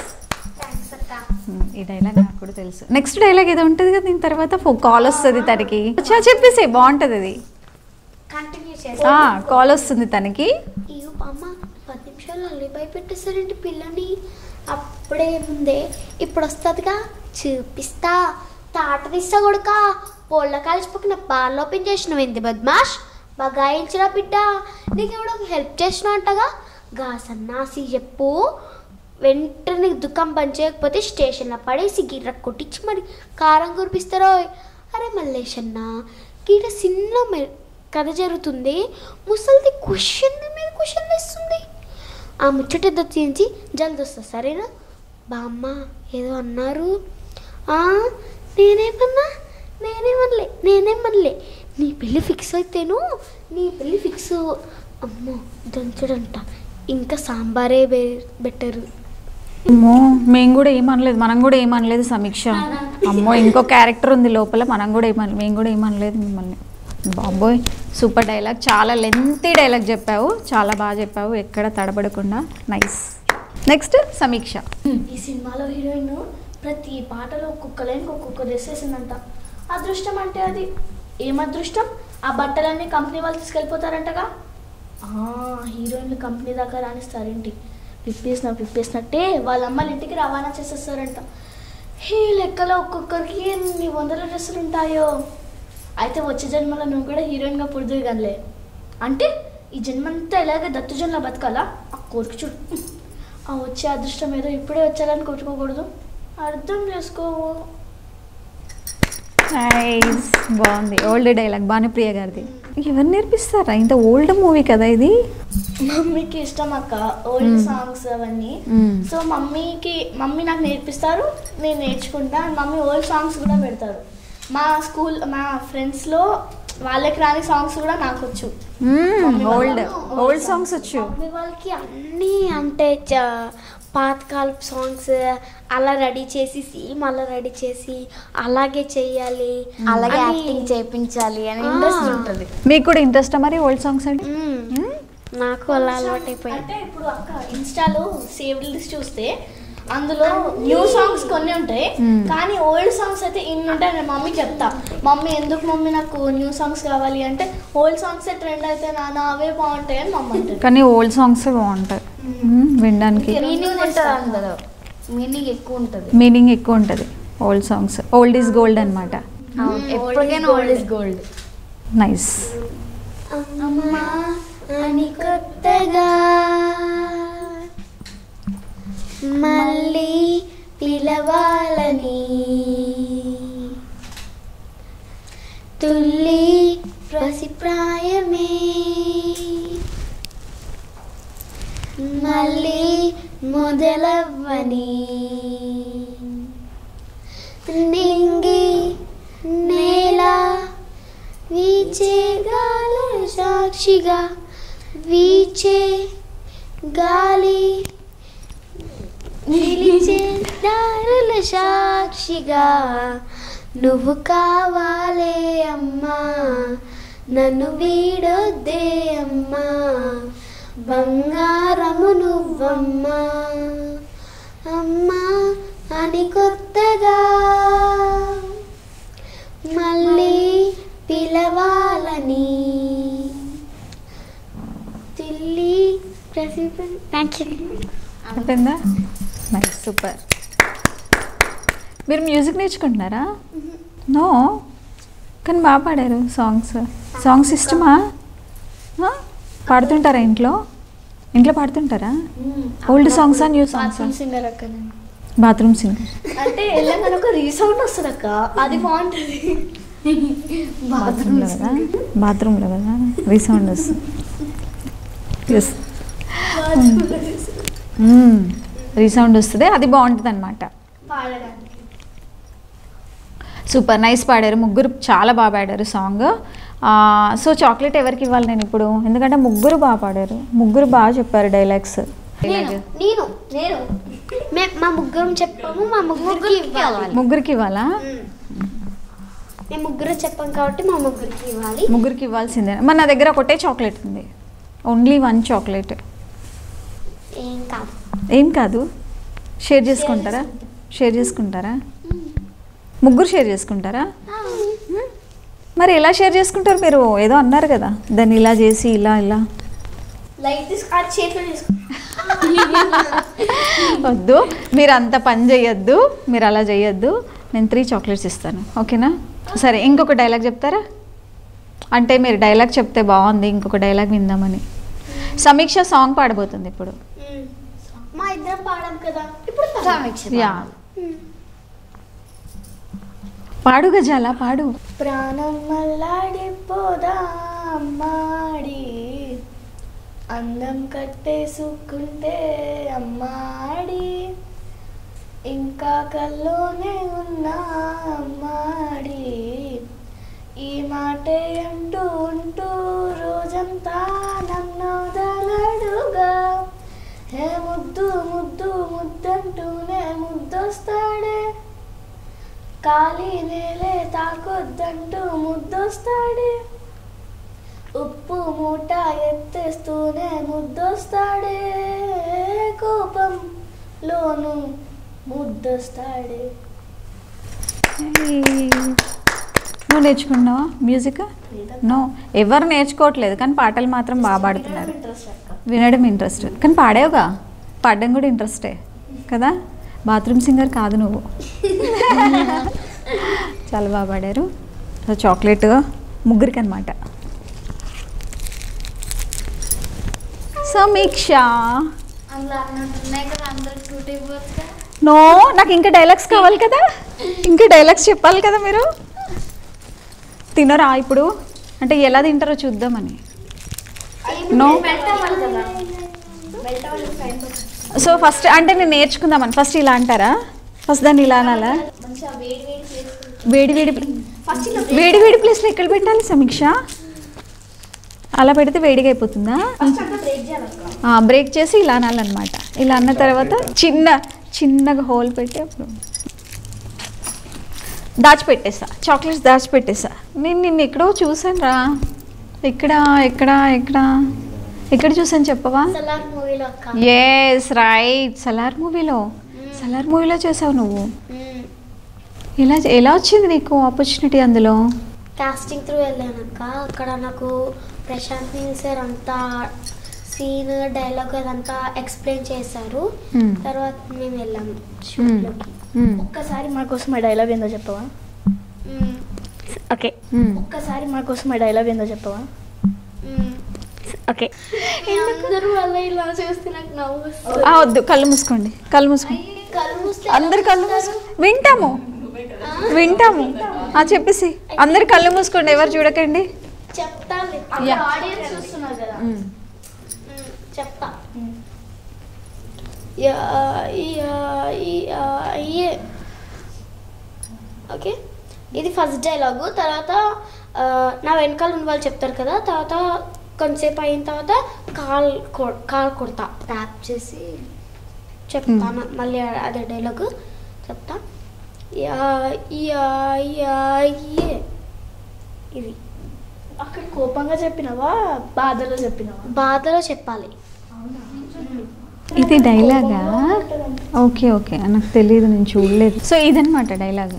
Speaker 1: ఈ డైలాగ్ నాకు కూడా తెలుసు నెక్స్ట్ డైలాగ్ ఏదో ఉంటుంది కదా దీని తర్వాత కాల్ వస్తుంది తనకి చా చెప్పేసి బాగుంటుంది అది
Speaker 3: కంటిన్యూ చేస్తా
Speaker 1: కాల్ వస్తుంది తనకి
Speaker 3: అయ్యో అమ్మ పది నిమిషాలు అల్లిపై పెట్టేస్తారండి పిల్లని అప్పుడే ముందే ఇప్పుడు వస్తుందిగా చూపిస్తా తాట తీస్తా కొడుక పోళ్ళ కలిసిపోకిన బాల్ ఓపెన్ చేసినావు ఏంది బద్మాష్ బగాయించిన బిడ్డ నీకు ఎవడో హెల్ప్ చేసిన అంటగా గా సన్నాసి చెప్పు వెంటనే దుఃఖం పని చేయకపోతే స్టేషన్లో పడేసి గిర్ర కొట్టించి మరి కారం కురిపిస్తారో అరే మల్లేషన్న గీట చిన్న మె- కథ జరుగుతుంది ముసలిది క్వశ్చన్ మీద క్వశ్చన్ ఇస్తుంది ఆ ముచ్చట ఏదో తీయించి జల్ది వస్తా సరేనా బామ్మ ఏదో అన్నారు "ఆ, నేనేమన్నా నేనేమనలే నేనేమనలే నీ పెళ్ళి ఫిక్స్ అయితేను నీ పెళ్ళి ఫిక్స్ అమ్మో దంచడంట ఇంకా సాంబారే బే బెటరు
Speaker 1: అమ్మో మేము కూడా ఏమనలేదు మనం కూడా ఏమనలేదు సమీక్ష అమ్మో ఇంకో క్యారెక్టర్ ఉంది లోపల మనం కూడా ఏమనలేదు మేము కూడా ఏమనలేదు మిమ్మల్ని బాబోయ్ సూపర్ డైలాగ్ చాలా లెంతీ డైలాగ్ చెప్పావు చాలా బాగా చెప్పావు ఎక్కడ తడబడకుండా నైస్ నెక్స్ట్ సమీక్ష
Speaker 3: ఈ సినిమాలో హీరోయిన్ ప్రతి పాటలో ఒక్కొక్క లైన్కి ఒక్కొక్క డ్రెస్ వేసిందంట అదృష్టం అంటే అది ఏం అదృష్టం ఆ బట్టలన్నీ కంపెనీ వాళ్ళు తీసుకెళ్ళిపోతారంటగా ఆ, హీరోయిన్లు కంపెనీ దాకా రాణిస్తారేంటి విప్పేసిన విప్పేసినట్టే వాళ్ళ అమ్మలు ఇంటికి రవాణా చేసేస్తారంట ఈ లెక్కలో ఒక్కొక్కరికి ఎన్ని వందల డ్రెస్సులు ఉంటాయో అయితే వచ్చే జన్మలో నువ్వు కూడా హీరోయిన్గా పుడుతుంది కదలే అంటే ఈ జన్మంతా ఎలాగ దత్తుజన్లా బతకాలా ఆ కోరిక చూడు ఆ వచ్చే అదృష్టం ఏదో ఇప్పుడే వచ్చాలని కోరుకోకూడదు అర్థం చేసుకోవు
Speaker 1: నైస్ బాగుంది ఓల్డ్ డైలాగ్ భానుప్రియ గారిది ఎవరు నేర్పిస్తారా ఇంత ఓల్డ్ మూవీ కదా ఇది
Speaker 3: మమ్మీకి ఇష్టం అక్క ఓల్డ్
Speaker 1: మ్మ్.
Speaker 3: సాంగ్స్ అవన్నీ
Speaker 1: మ్మ్.
Speaker 3: సో మమ్మీకి మమ్మీ నాకు నేర్పిస్తారు నేను నేర్చుకుంటా అండ్ మమ్మీ ఓల్డ్ సాంగ్స్ కూడా పెడతారు మా స్కూల్ మా ఫ్రెండ్స్లో వాళ్ళకి రాని సాంగ్స్ కూడా నాకు వచ్చు మమ్మీ
Speaker 1: ఓల్డ్
Speaker 3: వాళ్ళ-
Speaker 1: ఓల్డ్ సాంగ్స్ వచ్చు
Speaker 4: మమ్మీ వాళ్ళకి అన్నీ అంటే చ- పాతకాలపు సాంగ్స్ అలా రెడీ చేసి సేమ్ అలా రెడీ చేసి అలాగే చెయ్యాలి
Speaker 2: అలాగే
Speaker 4: అని-
Speaker 2: యాక్టింగ్ చేయించాలి అని
Speaker 4: ఆ.
Speaker 2: ఇంట్రెస్ట్ ఉంటుంది
Speaker 1: మీకు కూడా ఇంట్రెస్ట్ మరి ఓల్డ్ సాంగ్స్ అంటే
Speaker 4: మ్మ్.
Speaker 1: మ్మ్?
Speaker 4: నాకు అలా అలవాటైపోయింది
Speaker 3: అంటే ఇప్పుడు అక్క ఇన్స్టాలో సేవ్డ్ లిస్ట్ చూస్తే అందులో న్యూ సాంగ్స్ కొన్ని ఉంటాయి
Speaker 1: మ్మ్.
Speaker 3: కానీ ఓల్డ్ సాంగ్స్ అయితే ఇన్ని ఉంటాయి నేను మమ్మీ చెప్తా మమ్మీ ఎందుకు మమ్మీ నాకు న్యూ సాంగ్స్ కావాలి అంటే ఓల్డ్ సాంగ్స్ ట్రెండ్ అయితే నాన్న అవే బాగుంటాయి అని మమ్మీ అంటారు
Speaker 1: కానీ ఓల్డ్ సాంగ్స్ బాగుంటాయి మ్మ్, వినడానికి
Speaker 2: మీనింగ్ ఉంటుంది అందులో మీనింగ్ ఎక్కువ ఉంటుంది
Speaker 1: మీనింగ్ ఎక్కువ ఉంటుంది old songs old is gold అనమాట
Speaker 2: అవును ఎప్పటికైనా ఓల్డ్ ఇస్ గోల్డ్
Speaker 1: నైస్
Speaker 4: అమ్మా అని కొత్తగా మళ్ళీ పిలవాలని తుల్లి ప్రసిప్రాయమే మళ్ళీ మొదలవ్వని నింగి నేల వీచే గాల సాక్షిగా వీచే గాలి నిలిచే దారుల సాక్షిగా నువ్వు కావాలే అమ్మా నన్ను వీడొద్దే అమ్మా బంగారము నువ్వమ్మా అమ్మా అని కొత్తగా మళ్ళీ పిలవాలని తిల్లి ప్రసిద్ధ
Speaker 1: అయిపోయిందా నైస్ సూపర్ మీరు మ్యూజిక్ నేర్చుకుంటున్నారా నో కానీ బాగా పాడారు సాంగ్స్ సాంగ్స్ ఇష్టమా ఆ? పాడుతుంటారా ఇంట్లో ఇంట్లో పాడుతుంటారా ఓల్డ్ సాంగ్సా న్యూ సాంగ్సా
Speaker 3: సింగర్ అక్క నేను
Speaker 1: బాత్రూమ్ సింగర్
Speaker 3: అంటే వెళ్ళగానే ఒక రీసౌండ్ వస్తుంది అక్క అది బాగుంటుంది
Speaker 1: బాత్రూంలో కదా బాత్రూంలో కదా రీసౌండ్ వస్తుంది ఎస్ రీసౌండ్ వస్తుంది అది బాగుంటుంది అనమాట
Speaker 3: పాడడానికి
Speaker 1: సూపర్ నైస్ పాడారు ముగ్గురు చాలా బాగా పాడారు సాంగ్ సో చాక్లెట్ ఎవరికి ఇవ్వాలి నేను ఇప్పుడు ఎందుకంటే ముగ్గురు బాగా పాడారు ముగ్గురు బాగా చెప్పారు డైలాగ్స్
Speaker 4: నేను నేను నేను మే- మా ముగ్గురం చెప్పాము మా ముగ్గురికి ఇవ్వాలి
Speaker 1: ముగ్గురికి ఇవ్వాలా
Speaker 4: మేము ముగ్గురు చెప్పాం కాబట్టి మా ముగ్గురికి ఇవ్వాలి
Speaker 1: ముగ్గురికి ఇవ్వాల్సిందే మరి నా దగ్గర ఒకటే చాక్లెట్ ఉంది ఓన్లీ వన్ చాక్లెట్
Speaker 4: ఏం కాదు
Speaker 1: ఏం కాదు షేర్ చేసుకుంటారా షేర్ చేసుకుంటారా ముగ్గురు షేర్ చేసుకుంటారా మ్మ్. మరి ఎలా షేర్ చేసుకుంటారు మీరు ఏదో అన్నారు కదా దాన్ని ఇలా చేసి ఇలా ఇలా
Speaker 3: లైట్ తీసుకు ఆ చేతిలో తీసుకో
Speaker 1: వద్దు మీరు అంత పని చేయొద్దు మీరు అలా చేయొద్దు నేను త్రీ చాక్లెట్స్ ఇస్తాను ఓకేనా సరే ఇంకొక డైలాగ్ చెప్తారా అంటే మీరు డైలాగ్ చెప్తే బాగుంది ఇంకొక డైలాగ్ విందామని సమీక్ష సాంగ్ పాడబోతుంది ఇప్పుడు
Speaker 3: మా ఇద్దరం పాడాం కదా ఇప్పుడు
Speaker 2: సమీక్ష
Speaker 1: యా పాడు గజాల పాడు
Speaker 3: ప్రాణం మల్లాడిపోదా అమ్మాడి అందం కట్టేసుకుంటే అమ్మాడి ఇంకా కల్లోనే ఉన్నా అమ్మాడి ఈ మాటే అంటూ ఉంటూ రోజంతా నన్ను వదలడుగా హే ముద్దు ముద్దు ముద్దంటూనే ముద్దొస్తాడే ఖాళీ నేలే తాకొద్దంటూ ముద్దొస్తాడే ఉప్పు మూట ఎత్తేస్తూనే ముద్దొస్తాడే కోపంలోను ముద్దొస్తాడే
Speaker 1: నువ్వు నేర్చుకున్నావా మ్యూజిక్ నో ఎవరు నేర్చుకోవట్లేదు కానీ పాటలు మాత్రం బాగా పాడుతున్నారు
Speaker 3: ఇంట్రెస్ట్ అక్క
Speaker 1: వినడం ఇంట్రెస్ట్ కానీ పాడేవుగా పాడడం కూడా ఇంట్రెస్టే కదా బాత్రూమ్ సింగర్ కాదు నువ్వు చాలా బాగా పాడారు సో చాక్లెట్ ముగ్గురికి అనమాట సమీక్ష
Speaker 2: అందులో అన్నట్టు ఉన్నాయి కదా అందరికి షూట్ అయిపోతుంది
Speaker 1: నో నాకు ఇంకా డైలాగ్స్ కావాలి కదా ఇంకా డైలాగ్స్ చెప్పాలి కదా మీరు తినరా ఇప్పుడు అంటే ఎలా తింటారో చూద్దామని నో సో ఫస్ట్ అంటే నేను నేర్చుకుందామని ఫస్ట్ ఇలా అంటారా ఫస్ట్ దాన్ని ఇలా అనాలా వేడి వేడి వేడి వేడి ప్లేస్లో ఎక్కడ పెట్టాలి సమీక్ష అలా పెడితే వేడిగా అయిపోతుందా బ్రేక్ చేసి ఇలా అనాలన్నమాట ఇలా అన్న తర్వాత చిన్న చిన్నగా హోల్ పెట్టి అప్పుడు దాచిపెట్టేసా చాక్లెట్స్ దాచిపెట్టేసా నేను నిన్ను ఎక్కడో చూసాను రా ఎక్కడ ఎక్కడ ఎక్కడ ఎక్కడ చూసాను చెప్పవా
Speaker 3: సలార్ మూవీలో అక్క
Speaker 1: ఎస్ రైట్ సలార్ మూవీలో సలార్ మూవీలో చేసావు నువ్వు
Speaker 3: మ్మ్.
Speaker 1: ఎలా ఎలా వచ్చింది నీకు ఆపర్చునిటీ అందులో
Speaker 3: కాస్టింగ్ త్రూ వెళ్ళానక్క అక్కడ నాకు ప్రశాంత్ నీల్ సార్ అంతా సీన్ డైలాగ్ అదంతా ఎక్స్ప్లెయిన్ చేశారు
Speaker 1: Hmm.
Speaker 3: తర్వాత మేము వెళ్ళాము షూట్లోకి
Speaker 1: మ్మ్.
Speaker 5: ఒక్కసారి మా కోసం ఆ డైలాగ్ ఏందో చెప్పవా
Speaker 3: మ్మ్.
Speaker 5: ఓకే
Speaker 1: మ్మ్.
Speaker 5: ఒక్కసారి మా కోసం ఆ డైలాగ్ ఏందో చెప్పవా
Speaker 3: మ్మ్.
Speaker 5: ఓకే
Speaker 3: అందరూ అలా ఇలా చేస్తే నాకు నవ్వు వస్తుంది.
Speaker 1: ఆ, వద్దు కళ్ళు మూసుకోండి కళ్ళు మూసుకోండి
Speaker 3: కళ్ళు మూస్తే
Speaker 1: అందరు కళ్ళు మూసుకో వింటాము వింటాము ఆ చెప్పేసి అందరు కళ్ళు మూసుకోండి ఎవరు చూడకండి
Speaker 3: చెప్తాను
Speaker 1: Yeah.
Speaker 3: ఆడియన్స్ చూస్తున్నారు కదా మ్మ్. చెప్తా yeah yeah yeah yeah okay ఇది ఫస్ట్ డైలాగు తర్వాత ఆ, నా వెనకాల ఉన్న వాళ్ళు చెప్తారు కదా తర్వాత కొంతసేపు అయిన తర్వాత కాల్ కొ- కాల్ కొడతా ట్యాప్ చేసి చెప్తా మ- మళ్ళీ అదే డైలాగు చెప్తా యా యా యా యే ఇది
Speaker 5: అక్కడ కోపంగా చెప్పినావా బాధలో చెప్పినావా
Speaker 3: బాధలో చెప్పాలి
Speaker 1: ఇది డైలాగా ఓకే ఓకే నాకు తెలియదు నేను చూడలేదు సో ఇదనమాట డైలాగ్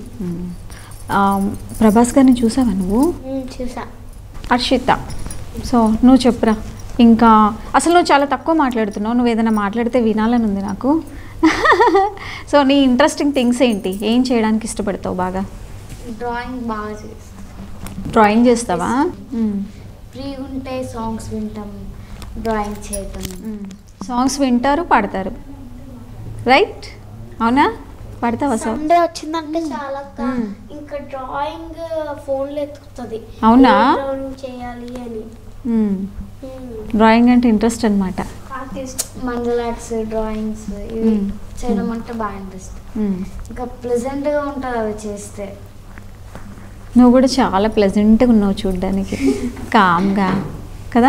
Speaker 1: ప్రభాస్ గారిని చూసావా నువ్వు
Speaker 3: మ్మ్, చూసా
Speaker 1: హర్షిత సో నువ్వు చెప్పురా ఇంకా అసలు నువ్వు చాలా తక్కువ మాట్లాడుతున్నావు నువ్వు ఏదైనా మాట్లాడితే వినాలని ఉంది నాకు సో నీ ఇంట్రెస్టింగ్ థింగ్స్ ఏంటి ఏం చేయడానికి ఇష్టపడతావు బాగా
Speaker 2: డ్రాయింగ్ బాగా చేస్తాం
Speaker 1: డ్రాయింగ్ చేస్తావా మ్మ్.
Speaker 2: ఫ్రీ ఉంటే సాంగ్స్ వింటాం డ్రాయింగ్ చేయటం
Speaker 1: సాంగ్స్ వింటారు పాడతారు రైట్ అవునా పాడతావా సాంగ్
Speaker 3: సండే వచ్చిందంటే చాలా అక్క.
Speaker 1: మ్మ్.
Speaker 3: ఇంకా డ్రాయింగ్ ఫోన్ లో ఎత్తుకుతుంది
Speaker 1: అవునా?
Speaker 3: ఏ డ్రాయింగ్ చేయాలి అని మ్మ్.
Speaker 1: డ్రాయింగ్ అంటే ఇంట్రెస్ట్ అనమాట
Speaker 2: ఆర్టిస్ట్ మండల్ ఆర్ట్స్ డ్రాయింగ్స్ ఇవి
Speaker 1: మ్మ్.
Speaker 2: చేయడం అంటే బాగా ఇంట్రెస్ట్ ఇంకా ప్లెజెంట్గా ఉంటుంది అవి చేస్తే
Speaker 1: నువ్వు కూడా చాలా ప్లెజెంట్గా ఉన్నావు చూడ్డానికి కామ్గా కదా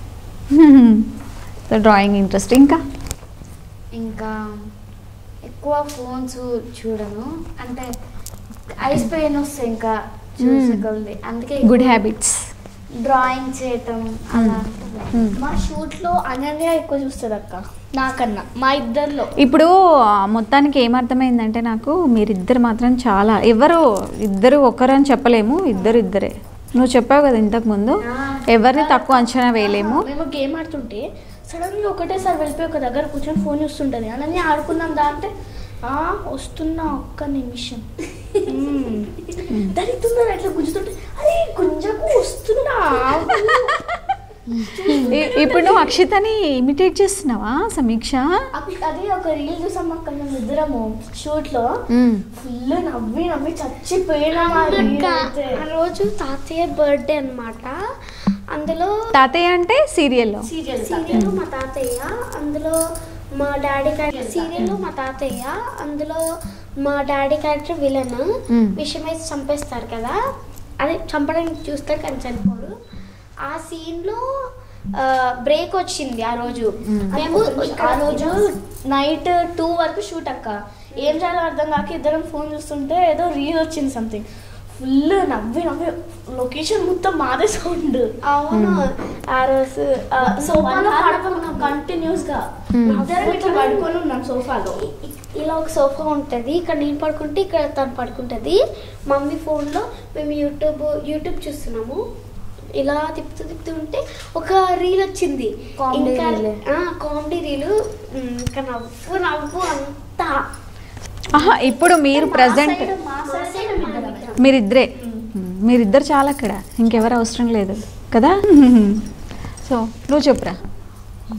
Speaker 1: సో డ్రాయింగ్ ఇంట్రెస్ట్ ఇంకా
Speaker 2: ఇంకా ఎక్కువ ఫోన్స్ చూడను అంటే ఐస్ పెయిన్ వస్తాయి ఇంకా చూసుకోవాలి అందుకే
Speaker 1: గుడ్ హ్యాబిట్స్
Speaker 2: డ్రాయింగ్ చేయటం అలా
Speaker 5: మా షూట్ లో అనన్య ఎక్కువ చూస్తుంది అక్క నాకన్నా మా ఇద్దరిలో
Speaker 1: ఇప్పుడు ఆ, మొత్తానికి ఏమర్థమైందంటే నాకు మీరిద్దరు మాత్రం చాలా ఎవరు ఇద్దరు ఒకరు అని చెప్పలేము ఇద్దరు ఇద్దరే నువ్వు చెప్పావు కదా ఇంతకు ముందు ఎవరిని తక్కువ అంచనా వేయలేము
Speaker 5: మేము గేమ్ ఆడుతుంటే సడన్ గా ఒకటేసారి వెళ్ళిపోయి ఒక దగ్గర కూర్చొని ఫోన్ చూస్తుంటది అనన్య ఆడుకుందాం దా అంటే ఆ వస్తున్నా ఒక్క నిమిషం మ్మ్. దరిద్రున్నారు అట్లా గుంజుతుంటే అరే గుంజకు వస్తున్నా
Speaker 1: ఇ- ఇప్పుడు నువ్వు అక్షితని ఇమిటేట్ చేస్తున్నావా సమీక్ష
Speaker 5: అక్- అదే ఒక రీల్ చూసాం అక్క మేము ఇద్దరము షూట్ లో
Speaker 1: మ్మ్.
Speaker 5: ఫుల్ నవ్వి నవ్వి చచ్చిపోయినా ఆ reel అయితే.
Speaker 3: ఆ రోజు తాతయ్య బర్త్డే అన్నమాట అందులో
Speaker 1: తాతయ్య అంటే సీరియల్లో
Speaker 5: సీరియల్
Speaker 3: సీరియల్ మా తాతయ్య అందులో మా డాడీ క్యారెక్టర్ సీరియల్ మా తాతయ్య అందులో మా డాడీ క్యారెక్టర్ విలన్
Speaker 1: మ్మ్.
Speaker 3: విషం వేసి చంపేస్తారు కదా అదే చంపడానికి చూస్తారు కానీ చనిపోరు ఆ సీన్ లో బ్రేక్ వచ్చింది ఆ రోజు మేము
Speaker 5: ఆ రోజు నైట్ టూ వరకు షూట్ అక్క ఏం చేయాలో అర్థం కాక ఇద్దరం ఫోన్ చూస్తుంటే ఏదో రీల్ వచ్చింది సంథింగ్ ఫుల్ నవ్వి నవ్వి లొకేషన్ మొత్తం మాదే సౌండ్
Speaker 3: అవును ఆ రోజు ఆ,
Speaker 5: సోఫాలో
Speaker 3: one hour
Speaker 5: పడుకున్నాం కంటిన్యూస్ గా
Speaker 1: Hmm.
Speaker 5: ఇద్దరం ఇట్లా పడుకొని ఉన్నాం సోఫాలో
Speaker 3: ఇ- ఇలా ఒక సోఫా ఉంటుంది ఇక్కడ నేను పడుకుంటే ఇక్కడ తను పడుకుంటుంది మమ్మీ ఫోన్లో మేము యూట్యూబ్ యూట్యూబ్ చూస్తున్నాము ఇలా తిప్పుతూ తిప్పుతూ ఉంటే ఒక రీల్ వచ్చింది
Speaker 2: Comedy
Speaker 3: ఇంకా
Speaker 2: reel.
Speaker 3: కామెడీ రీలు ఇంకా నవ్వు నవ్వు అంతా
Speaker 1: ఆహా ఇప్పుడు మీరు ప్రజెంట్
Speaker 3: మా సైడ్ మేమిద్దరం.
Speaker 1: మీరిద్దరే మీరిద్దరు చాలా అక్కడ ఇంకెవరు అవసరం లేదు కదా సో నువ్వు చెప్పురా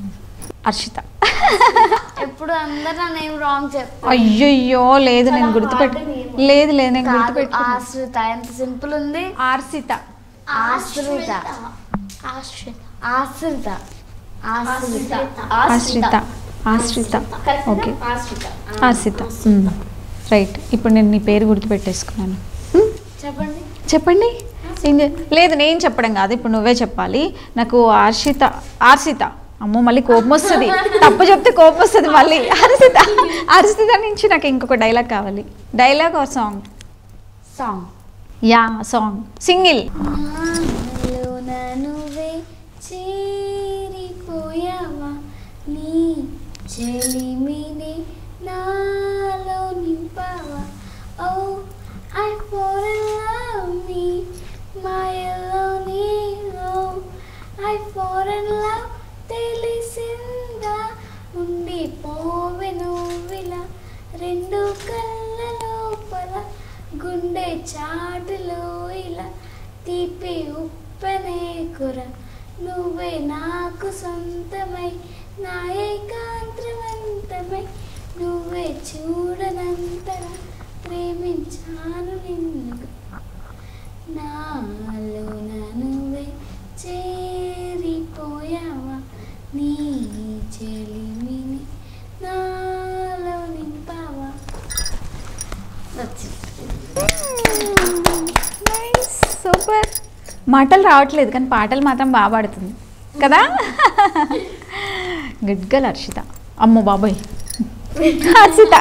Speaker 1: అర్షిత
Speaker 4: ఎప్పుడు అందరు నన్ను ఏం రాంగ్ చెప్తారు
Speaker 1: అయ్యయ్యో లేదు నేను గుర్తుపెట్టు లేదు లేదు నేను
Speaker 4: కాదు,
Speaker 1: గుర్తుపెట్టుకున్నా
Speaker 4: ఆశ్రిత ఎంత సింపుల్ ఉంది
Speaker 1: ఆర్సిత
Speaker 4: ఆశ్రిత
Speaker 5: ఆశ్రిత
Speaker 4: ఆశ్రిత ఆశ్రిత
Speaker 1: ఆశ్రిత ఆశ్రిత
Speaker 5: కరెక్ట్
Speaker 1: ఓకే
Speaker 5: ఆశ్రిత
Speaker 1: ఆర్సిత రైట్ ఇప్పుడు నేను నీ పేరు గుర్తుపెట్టేసుకున్నాను మ్,
Speaker 4: చెప్పండి
Speaker 1: చెప్పండి ఏం చే- లేదు నేను చెప్పడం కాదు ఇప్పుడు నువ్వే చెప్పాలి నాకు ఆర్షిత ఆర్సిత అమ్మో మళ్ళీ కోపం వస్తుంది తప్పు చెప్తే కోపం వస్తుంది మళ్ళీ హర్షిత హర్షిత నుంచి నాకు ఇంకొక డైలాగ్ కావాలి dialogue or song
Speaker 4: song
Speaker 1: yeah song single
Speaker 4: నాలోన నువ్వే చేరిపోయావా నీ చెలిమిని నాలో నింపావా ఓ ఐ ఫోర్ లవ్ మీ మాయలో నీలో ఐ ఫోర్ లవ్ తెలిసిందా ఉండిపోవె నువ్విలా రెండు కళ్ళ లోపల గుండె చాటులో ఇలా తీపి ఉప్పనే కుర నువ్వే నాకు సొంతమై నా ఏకాంతవంతమై నువ్వే చూడనంతగా ప్రేమించాను నిన్ను నాలోన నువ్వే చేరిపోయావా నీ చెలిమిని నాలో నింపావా నచ్చింది
Speaker 1: సూపర్ మాటలు రావట్లేదు కానీ పాటలు మాత్రం బాగా పాడుతుంది కదా గుడ్ గర్ల్ హర్షిత అమ్మో బాబోయ్ హర్షిత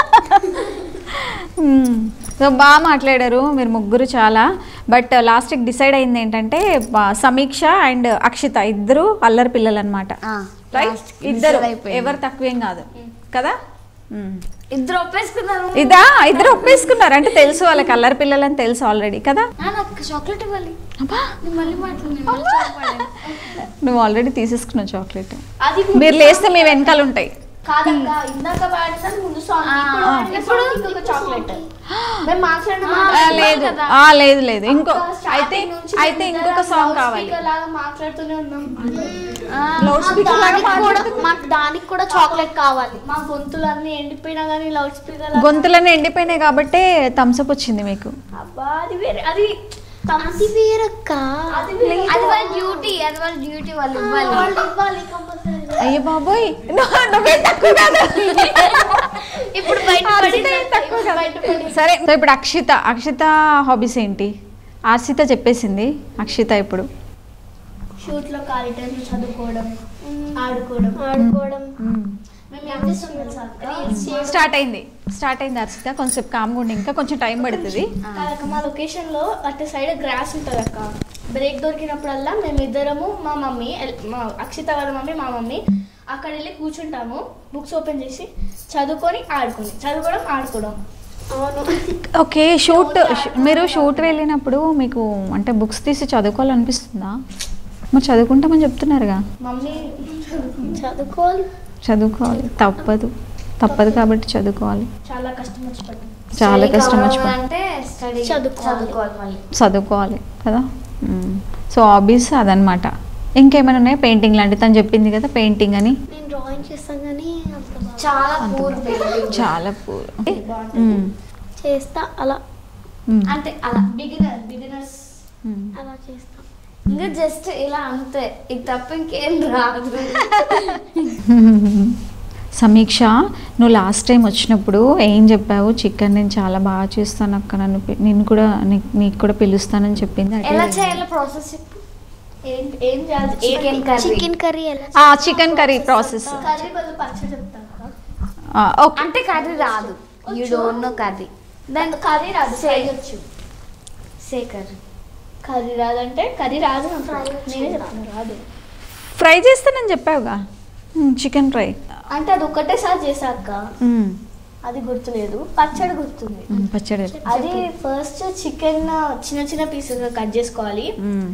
Speaker 1: సో బాగా మాట్లాడారు మీరు ముగ్గురు చాలా బట్ లాస్ట్కి డిసైడ్ అయింది ఏంటంటే బా- సమీక్ష అండ్ అక్షిత ఇద్దరు అల్లరి పిల్లలు అనమాట రైట్ ఇద్దరు ఎవరు తక్కువేం కాదు కదా మ్మ్.
Speaker 4: ఇద్దరు ఒప్పేసుకున్నారు
Speaker 1: ఇదా ఇద్దరు ఒప్పేసుకున్నారు అంటే తెలుసు వాళ్ళకి అల్లరి పిల్లలని తెలుసు ఆల్రెడీ కదా
Speaker 4: ఆ, నాకు చాక్లెట్ ఇవ్వాలి
Speaker 1: అబ్బా
Speaker 4: నేను మళ్ళీ మాట్లాడినాను
Speaker 1: నువ్వు ఆల్రెడీ తీసేసుకున్నావు చాక్లెట్
Speaker 5: అది
Speaker 1: మీరు లేస్తే మీ వెనకాల ఉంటాయి
Speaker 5: కాదక్క ఇందాక పాడేసాను ముందు సాంగ్ ఇప్పుడు
Speaker 1: ఆ.
Speaker 5: పాడిన song ఇంకొక చాక్లెట్ మేము మాట్లాడిన
Speaker 1: ఆ,
Speaker 5: మాట
Speaker 1: లేదు ఆ, లేదు లేదు ఇంకో
Speaker 5: అక్క, starting
Speaker 1: అయితే
Speaker 5: నుంచి
Speaker 1: అయితే
Speaker 5: మేము
Speaker 1: ఇంకొక
Speaker 5: ఇద్దరం
Speaker 1: సాంగ్
Speaker 5: loud
Speaker 1: కావాలి
Speaker 5: speaker లాగా మాట్లాడుతూనే ఉన్నాం
Speaker 1: లౌడ్ స్పీకర్ లాగా
Speaker 5: దానికి కూడా
Speaker 1: మాట్లాడుతూ-
Speaker 5: మాకు దానికి కూడా చాక్లెట్ కావాలి మా గొంతులన్నీ ఎండిపోయినా కానీ లౌడ్ స్పీకర్
Speaker 1: గొంతులన్నీ ఎండిపోయినాయి కాబట్టే థమ్స్అప్ వచ్చింది మీకు
Speaker 5: అబ్బా అది వేరే అది అది వేరక్క అది వేరే
Speaker 4: అది వాళ్ళ డ్యూటీ అది వాళ్ళ డ్యూటీ వాళ్ళు ఇవ్వాలి
Speaker 5: వాళ్ళు ఇవ్వాలి కంపల్సరీ
Speaker 1: అయ్యో బాబోయ్ నువ్వు- నువ్వే తక్కువ కాదు
Speaker 5: ఇప్పుడు బయట
Speaker 1: అర్చిత
Speaker 5: పడింది
Speaker 1: ఏం తక్కువ కాదు.
Speaker 5: బయట పడింది
Speaker 1: సరే సో ఇప్పుడు అక్షిత అక్షిత హాబీస్ ఏంటి ఆర్సిత చెప్పేసింది అక్షిత ఇప్పుడు
Speaker 5: షూట్ లో ఖాళీ టైంలో చదువుకోవడం ఆడుకోవడం ఆడుకోవడం మేము ఏం చేస్తాం తెలుసా అక్క? Reels చేయడం.
Speaker 1: స్టార్ట్ అయింది స్టార్ట్ అయింది అర్షిత కొంచెం కామ్గా ఉండి ఇంకా కొంచెం టైం పడుతుంది
Speaker 5: కాదక్క మా లొకేషన్ లో అటు సైడ్ గ్రాస్ ఉంటుంది అక్క బ్రేక్ దొరికినప్పుడల్లా మేము ఇద్దరము మా మమ్మీ ఎల్- మా అక్షిత వాళ్ళ మమ్మీ మా మమ్మీ అక్కడ వెళ్ళి కూర్చుంటాము బుక్స్ ఓపెన్ చేసి చదువుకొని ఆడుకొని చదువుకోవడం ఆడుకోవడం అవును
Speaker 1: ఓకే షూట్ మీరు షూట్ వెళ్ళినప్పుడు మీకు అంటే బుక్స్ తీసి చదువుకోవాలనిపిస్తుందా మరి చదువుకుంటామని చెప్తున్నారుగా
Speaker 5: మమ్మీ చదువుకోవాలి
Speaker 1: చదువుకోవాలి తప్పదు తప్పదు కాబట్టి చదువుకోవాలి
Speaker 5: చాలా కష్టం వచ్చి పడ్డాం
Speaker 1: చాలా
Speaker 4: Study
Speaker 1: కష్టం
Speaker 4: కావాలి
Speaker 1: వచ్చిపోయింది
Speaker 4: అంటే స్టడీ
Speaker 5: చదువుకోవాలి.
Speaker 4: చదువుకోవాలి మళ్ళీ
Speaker 1: చదువుకోవాలి కదా సో హాబీస్ అదనమాట ఇంకేమైనా ఉన్నాయా పెయింటింగ్ లాంటిది తను చెప్పింది కదా పెయింటింగ్ అని
Speaker 5: నేను డ్రాయింగ్ చేస్తాను కానీ అంత బాగా
Speaker 4: చాలా
Speaker 1: అంత
Speaker 4: పూర్
Speaker 1: చాలా పూర్
Speaker 5: చేస్తా అలా
Speaker 4: అంటే అలా
Speaker 5: బిగినర్ బిగినర్స్ అలా చేస్తా
Speaker 4: ఇంకా జస్ట్ ఇలా అంతే ఇది తప్ప ఇంకేం రాదు
Speaker 1: సమీక్ష నువ్వు లాస్ట్ టైం వచ్చినప్పుడు ఏం చెప్పావు చికెన్ నేను చాలా బాగా చేస్తాను అక్క నన్ను పి- నేను కూడా నీ- నీకు కూడా పిలుస్తానని చెప్పింది అదే
Speaker 4: ఎలా
Speaker 1: జరిగింది.
Speaker 4: చేయాలో ప్రాసెస్ చెప్పు
Speaker 5: ఏం ఏం చేయాలి
Speaker 4: Chicken curry.
Speaker 5: చికెన్ కర్రీ ఎలా
Speaker 1: ఆ చికెన్ కర్రీ ప్రాసెస్
Speaker 5: కర్రీ బదులు పచ్చడి చెప్తాను
Speaker 1: ఓకే
Speaker 4: అంటే కర్రీ రాదు యూ డోంట్ నో కర్రీ
Speaker 5: దాని కర్రీ రాదు
Speaker 4: Say.
Speaker 5: ఫ్రై వచ్చు
Speaker 4: సే కర్రీ
Speaker 5: కర్రీ రాదంటే కర్రీ రాదు నాకు. నేనే చెప్తాను రాదు
Speaker 1: ఫ్రై చేస్తానని చెప్పావుగా చికెన్ ఫ్రై
Speaker 5: అంటే అది ఒకటేసారి చేశాక అది గుర్తులేదు పచ్చడి గుర్తుంది
Speaker 1: పచ్చడి
Speaker 5: అది ఫస్ట్ చికెన్ చిన్న చిన్న పీసెస్ కట్ చేసుకోవాలి
Speaker 1: మ్మ్.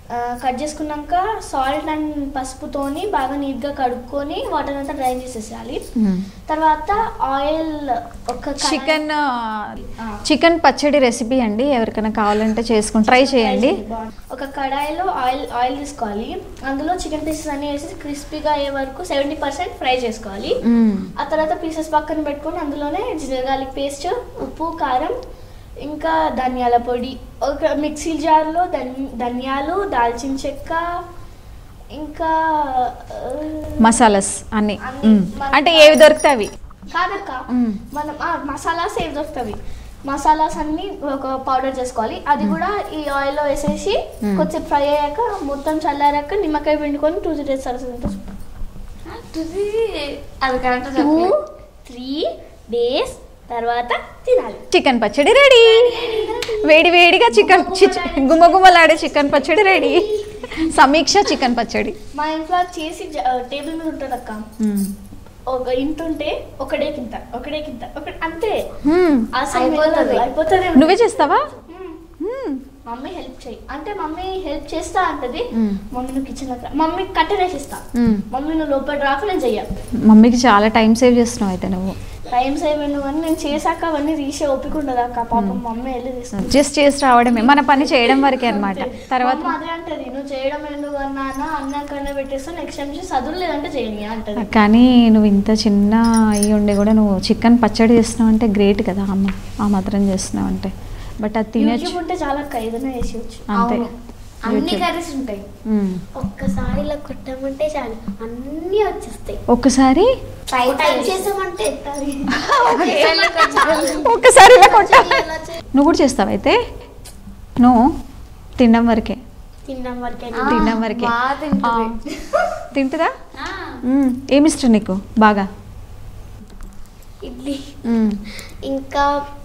Speaker 5: కట్ చేసుకున్నాక సాల్ట్ అండ్ పసుపుతోని బాగా నీట్గా కడుక్కొని వాటర్ అంతా డ్రైన్ చేసేసేయాలి తర్వాత ఆయిల్ ఒక కడాయి-
Speaker 1: చికెన్ చికెన్ పచ్చడి రెసిపీ అండి ఎవరికైనా కావాలంటే చేసుకుని ట్రై చేయండి
Speaker 5: ఒక కడాయిలో ఆయిల్ ఆయిల్ తీసుకోవాలి అందులో చికెన్ పీసెస్ అన్ని వేసి క్రిస్పీగా అయ్యే వరకు సెవెంటీ పర్సెంట్ ఫ్రై చేసుకోవాలి
Speaker 1: మ్మ్.
Speaker 5: ఆ తర్వాత పీసెస్ పక్కన పెట్టుకొని అందులోనే జింజర్ గార్లిక్ పేస్ట్ ఉప్పు కారం ఇంకా ధనియాల పొడి ఒక మిక్సీ జార్లో ధన్ ధనియాలు దాల్చిన చెక్క ఇంకా ఆ,
Speaker 1: మసాలాస్ అన్ని
Speaker 5: అన్ని.
Speaker 1: మ్మ్. అంటే ఏవి దొరికితే అవి
Speaker 5: కాదక్క
Speaker 1: మ్మ్.
Speaker 5: మనం ఆ, మసాలాస్ ఏవి దొరుకుతాయి మసాలాస్ అన్ని ఒక పౌడర్ చేసుకోవాలి అది కూడా ఈ ఆయిల్లో వేసేసి
Speaker 1: మ్మ్.
Speaker 5: కొంచెం ఫ్రై అయ్యాక మొత్తం చల్లారాక నిమ్మకాయ పిండుకొని టూ త్రీ డేస్
Speaker 2: తుది అది కరెక్ట్
Speaker 5: టూ త్రీ డేస్ తర్వాత తినాలి
Speaker 1: చికెన్ పచ్చడి రెడీ వేడి వేడిగా చికెన్ గుమ్మగుమ్మలాడే చికెన్ పచ్చడి రెడీ సమీక్ష చికెన్ పచ్చడి
Speaker 5: మా ఇంట్లో అది చేసి టేబుల్ మీద ఉంటుంది అక్క
Speaker 1: మ్మ్.
Speaker 5: ఒక ఇంత ఉంటే ఒకడే కింద ఒకడే కింద ఒక అంతే
Speaker 1: మ్మ్.
Speaker 5: ఆ సైడ్
Speaker 2: అయిపోతది.
Speaker 5: అయిపోతుంది
Speaker 1: నువ్వే చేస్తావా
Speaker 5: మ్మ్.
Speaker 1: మ్మ్.
Speaker 5: మమ్మీ హెల్ప్ చేయి అంటే మమ్మీ హెల్ప్ చేస్తా అంటది
Speaker 1: మ్మ్.
Speaker 5: మమ్మీ నువ్వు కిచెన్ మమ్మీ కట్టె వేసిస్తా
Speaker 1: మ్మ్.
Speaker 5: మమ్మీ నువ్వు లోపల రాక నేను చెయ్యాలి
Speaker 1: మమ్మీకి చాలా టైం సేవ్ చేస్తున్నావు అయితే నువ్వు
Speaker 5: టైం సేవ్ నువ్వు నేను చేశాక అవన్నీ తీసే ఓపిక ఉండదు అక్క పాపం మమ్మీ వెళ్ళి తీస్తుంది
Speaker 1: జస్ట్ చేసి రావడమే మన పని చేయడం వరకే అనమాట తర్వాత
Speaker 5: మమ్మ అదే అంటది నువ్వు చేయడం ఎందుకు అన్నా అన్నాకన్నా పెట్టేస్తా నెక్స్ట్ టైం నుంచి చదువు లేదంటే చేయని అంటది
Speaker 1: కానీ నువ్వు ఇంత చిన్న అయ్యి ఉండి కూడా నువ్వు చికెన్ పచ్చడి చేస్తున్నావు అంటే గ్రేట్ కదా అమ్మ ఆ మాత్రం చేస్తున్నావు అంటే బట్ అది తినచ్చు
Speaker 5: యూట్యూబ్ ఉంటే చాలా అక్క ఏదైనా వేసేయచ్చు
Speaker 1: అంతే
Speaker 2: అవును. అన్ని
Speaker 1: YouTube.
Speaker 2: కర్రీస్ ఉంటాయి
Speaker 1: మ్మ్.
Speaker 3: ఒక్కసారి ఇలా కొట్టామంటే చాలు అన్నీ వచ్చేస్తాయి
Speaker 1: ఒక్కసారి
Speaker 2: ట్రై
Speaker 3: టైప్
Speaker 2: చేసి
Speaker 3: చేసామంటే
Speaker 1: ఒక్కసారి ఇలా కొట్టా నువ్వు కూడా చేస్తావు అయితే నువ్వు తినడం వరకే
Speaker 3: తిన్నాం వరకే
Speaker 2: ఆ,
Speaker 1: తినడం వరకే
Speaker 2: బాగా తింటుంది.
Speaker 1: ఆ. తింటుందా
Speaker 2: ఆ,
Speaker 1: మ్మ్. ఏమి ఇష్టం నీకు బాగా
Speaker 3: ఇడ్లీ
Speaker 1: మ్మ్.
Speaker 3: ఇంకా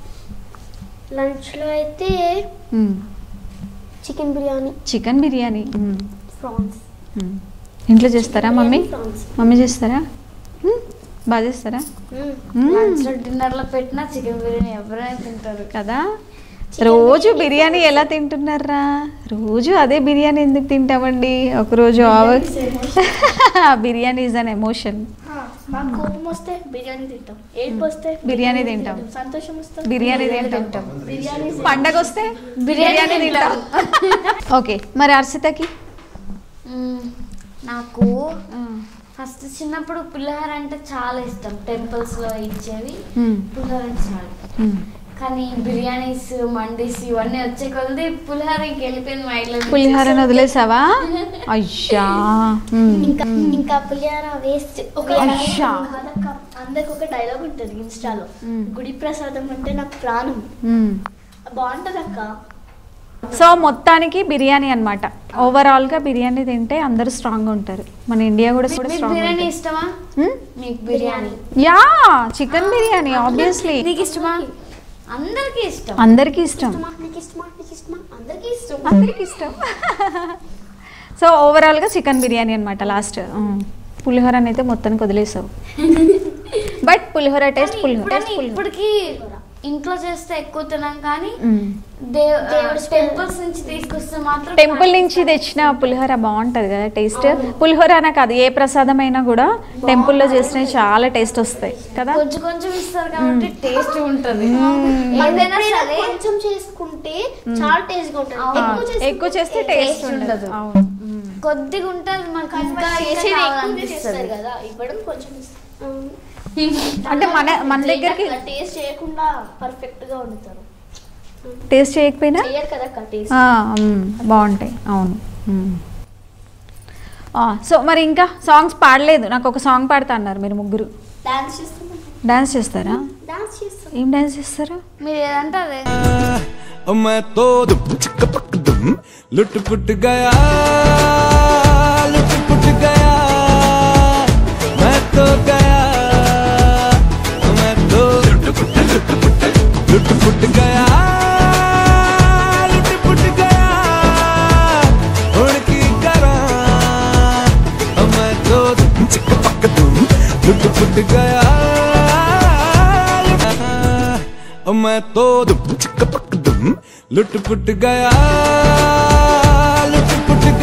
Speaker 3: లంచ్లో అయితే
Speaker 1: మ్మ్.
Speaker 3: చికెన్ బిర్యానీ
Speaker 1: చికెన్ బిర్యానీ మ్మ్.
Speaker 3: ప్రాన్స్
Speaker 1: మ్మ్. ఇంట్లో చేస్తారా మమ్మీ
Speaker 3: ప్రాన్స్
Speaker 1: మమ్మీ చేస్తారా మ్మ్. బాగా చేస్తారా మ్మ్.
Speaker 2: లంచ్ లో డిన్నర్ లో పెట్టిన చికెన్ బిర్యానీ ఎవరైనా తింటారు
Speaker 1: కదా రోజు బిర్యానీ ఎలా తింటున్నారా రోజు అదే బిర్యానీ ఎందుకు తింటామండి ఒకరోజు ఆవ బిర్యానీ ఇస్ అన్ ఎమోషన్
Speaker 5: మాకు కోపం వస్తే బిర్యానీ తింటాం ఏడుపు వస్తే
Speaker 1: బిర్యానీ తింటాం.
Speaker 5: సంతోషం వస్తే
Speaker 1: బిర్యానీ తింటాం
Speaker 5: బిర్యానీ
Speaker 1: పండగ వస్తే
Speaker 2: బిర్యానీ
Speaker 1: బిర్యానీ తింటాం ఓకే మరి అర్షితకి
Speaker 2: మ్మ్. నాకు ఫస్ట్ చిన్నప్పుడు పులిహోర అంటే చాలా ఇష్టం టెంపుల్స్ లో ఇచ్చేవి
Speaker 1: మ్మ్.
Speaker 2: పులిహోర అంటే చాలా
Speaker 1: మ్మ్.
Speaker 2: కానీ బిర్యానీస్ మండీస్ ఇవన్నీ వచ్చే కొలది పులిహోర ఇంక వెళ్ళిపోయింది మా ఇంట్లో నుంచి.
Speaker 1: పులిహోరని వదిలేసావా అయ్యా మ్మ్.
Speaker 3: ఇంకా ఇంకా పులిహార వేస్ట్
Speaker 5: ఒక
Speaker 1: అయ్యా.
Speaker 5: కాదక్క, అందరికి ఒక డైలాగ్ ఉంటుంది ఇన్స్టాలో
Speaker 1: మ్మ్.
Speaker 5: గుడి ప్రసాదం అంటే నాకు ప్రాణం
Speaker 1: మ్మ్.
Speaker 5: బాగుంటది అక్క
Speaker 1: సో మొత్తానికి బిర్యానీ అనమాట ఓవరాల్ గా బిర్యానీ తింటే అందరూ స్ట్రాంగ్ గా ఉంటారు మన ఇండియా కూడా
Speaker 2: మీకు
Speaker 1: స్ట్రాంగ్
Speaker 2: బిర్యానీ ఇష్టమా మీకు biryani
Speaker 1: yeah chicken biryani obviously
Speaker 2: నీకు ఇష్టమా అందరికీ ఇష్టం
Speaker 1: అందరికీ ఇష్టం
Speaker 3: నీకు ఇష్టమా నీకు ఇష్టమా అందరికీ ఇష్టం
Speaker 1: అందరికీ ఇష్టం సో ఓవరాల్ గా చికెన్ బిర్యానీ అనమాట లాస్ట్ పులిహోర అయితే మొత్తానికి వదిలేసావు బట్ పులిహోర టేస్ట్ పులిహోర
Speaker 2: కానీ
Speaker 1: టేస్ట్ పులిహోర
Speaker 2: ఇప్పటికి ఇంట్లో చేస్తే ఎక్కువ తినాం కానీ
Speaker 1: మ్మ్.
Speaker 2: దేవ్
Speaker 3: దేవుడి
Speaker 2: టెంపుల్స్ నుంచి తీసుకొస్తే మాత్రం
Speaker 1: టెంపుల్ నుంచి తెచ్చిన పులిహోర బాగుంటది కదా టేస్ట్ పులిహోర అనే కాదు ఏ ప్రసాదం అయినా కూడా టెంపుల్లో చేసినవి చాలా టేస్ట్ వస్తాయి కదా
Speaker 2: కొంచెం కొంచెం ఇస్తారు కాబట్టి టేస్ట్ ఉంటది ఏదైనా
Speaker 3: ఎప్పుడైనా
Speaker 2: సరే
Speaker 3: కొంచెం చేసుకుంటే చాలా టేస్ట్ గా ఉంటుంది
Speaker 2: అవును.
Speaker 3: ఎక్కువ చేసుకుంటే
Speaker 1: ఎక్కువ చేస్తే
Speaker 2: taste
Speaker 1: టేస్ట్ ఉండదు
Speaker 2: ఉండదు.
Speaker 1: అవును మ్మ్.
Speaker 2: కొద్దిగా ఉంటుంది మనకి ఇంకా ఇంకా
Speaker 5: చేసేది ఎక్కువ
Speaker 2: కావాలనిపిస్తుంది
Speaker 5: చేస్తారు కదా ఇవ్వడం కొంచెం
Speaker 3: అవును.
Speaker 1: అంటే మన మన దగ్గరికి
Speaker 5: టేస్ట్ చేయకుండా పర్ఫెక్ట్ గా వండుతారు
Speaker 1: టేస్ట్ చేయకపోయినా
Speaker 5: చెయ్యరు కదా అక్క టేస్ట్
Speaker 1: ఆ, మ్మ్. బాగుంటాయి అవును మ్మ్. ఆ, సో మరి ఇంకా సాంగ్స్ పాడలేదు నాకు ఒక సాంగ్ పాడతా అన్నారు మీరు ముగ్గురు
Speaker 5: డాన్స్ చేస్తున్నాం
Speaker 1: డాన్స్ చేస్తారా
Speaker 3: డాన్స్ చేస్తాం
Speaker 1: ఏం డాన్స్ చేస్తారు
Speaker 2: మీరు ఏదంటే అదే
Speaker 6: और मैं तो दुम चिक पक दुम लुट पुट गया लुट पुट गया मैं तो गया मैं तो लुट पुट लुट पुट लुट पुट गया लुट पुट गया हुण की करा मैं तो दुम चिक पक दुम लुट पुट गया और मैं तो दुम चिक पक दुम लुट पुट गया लुट पुट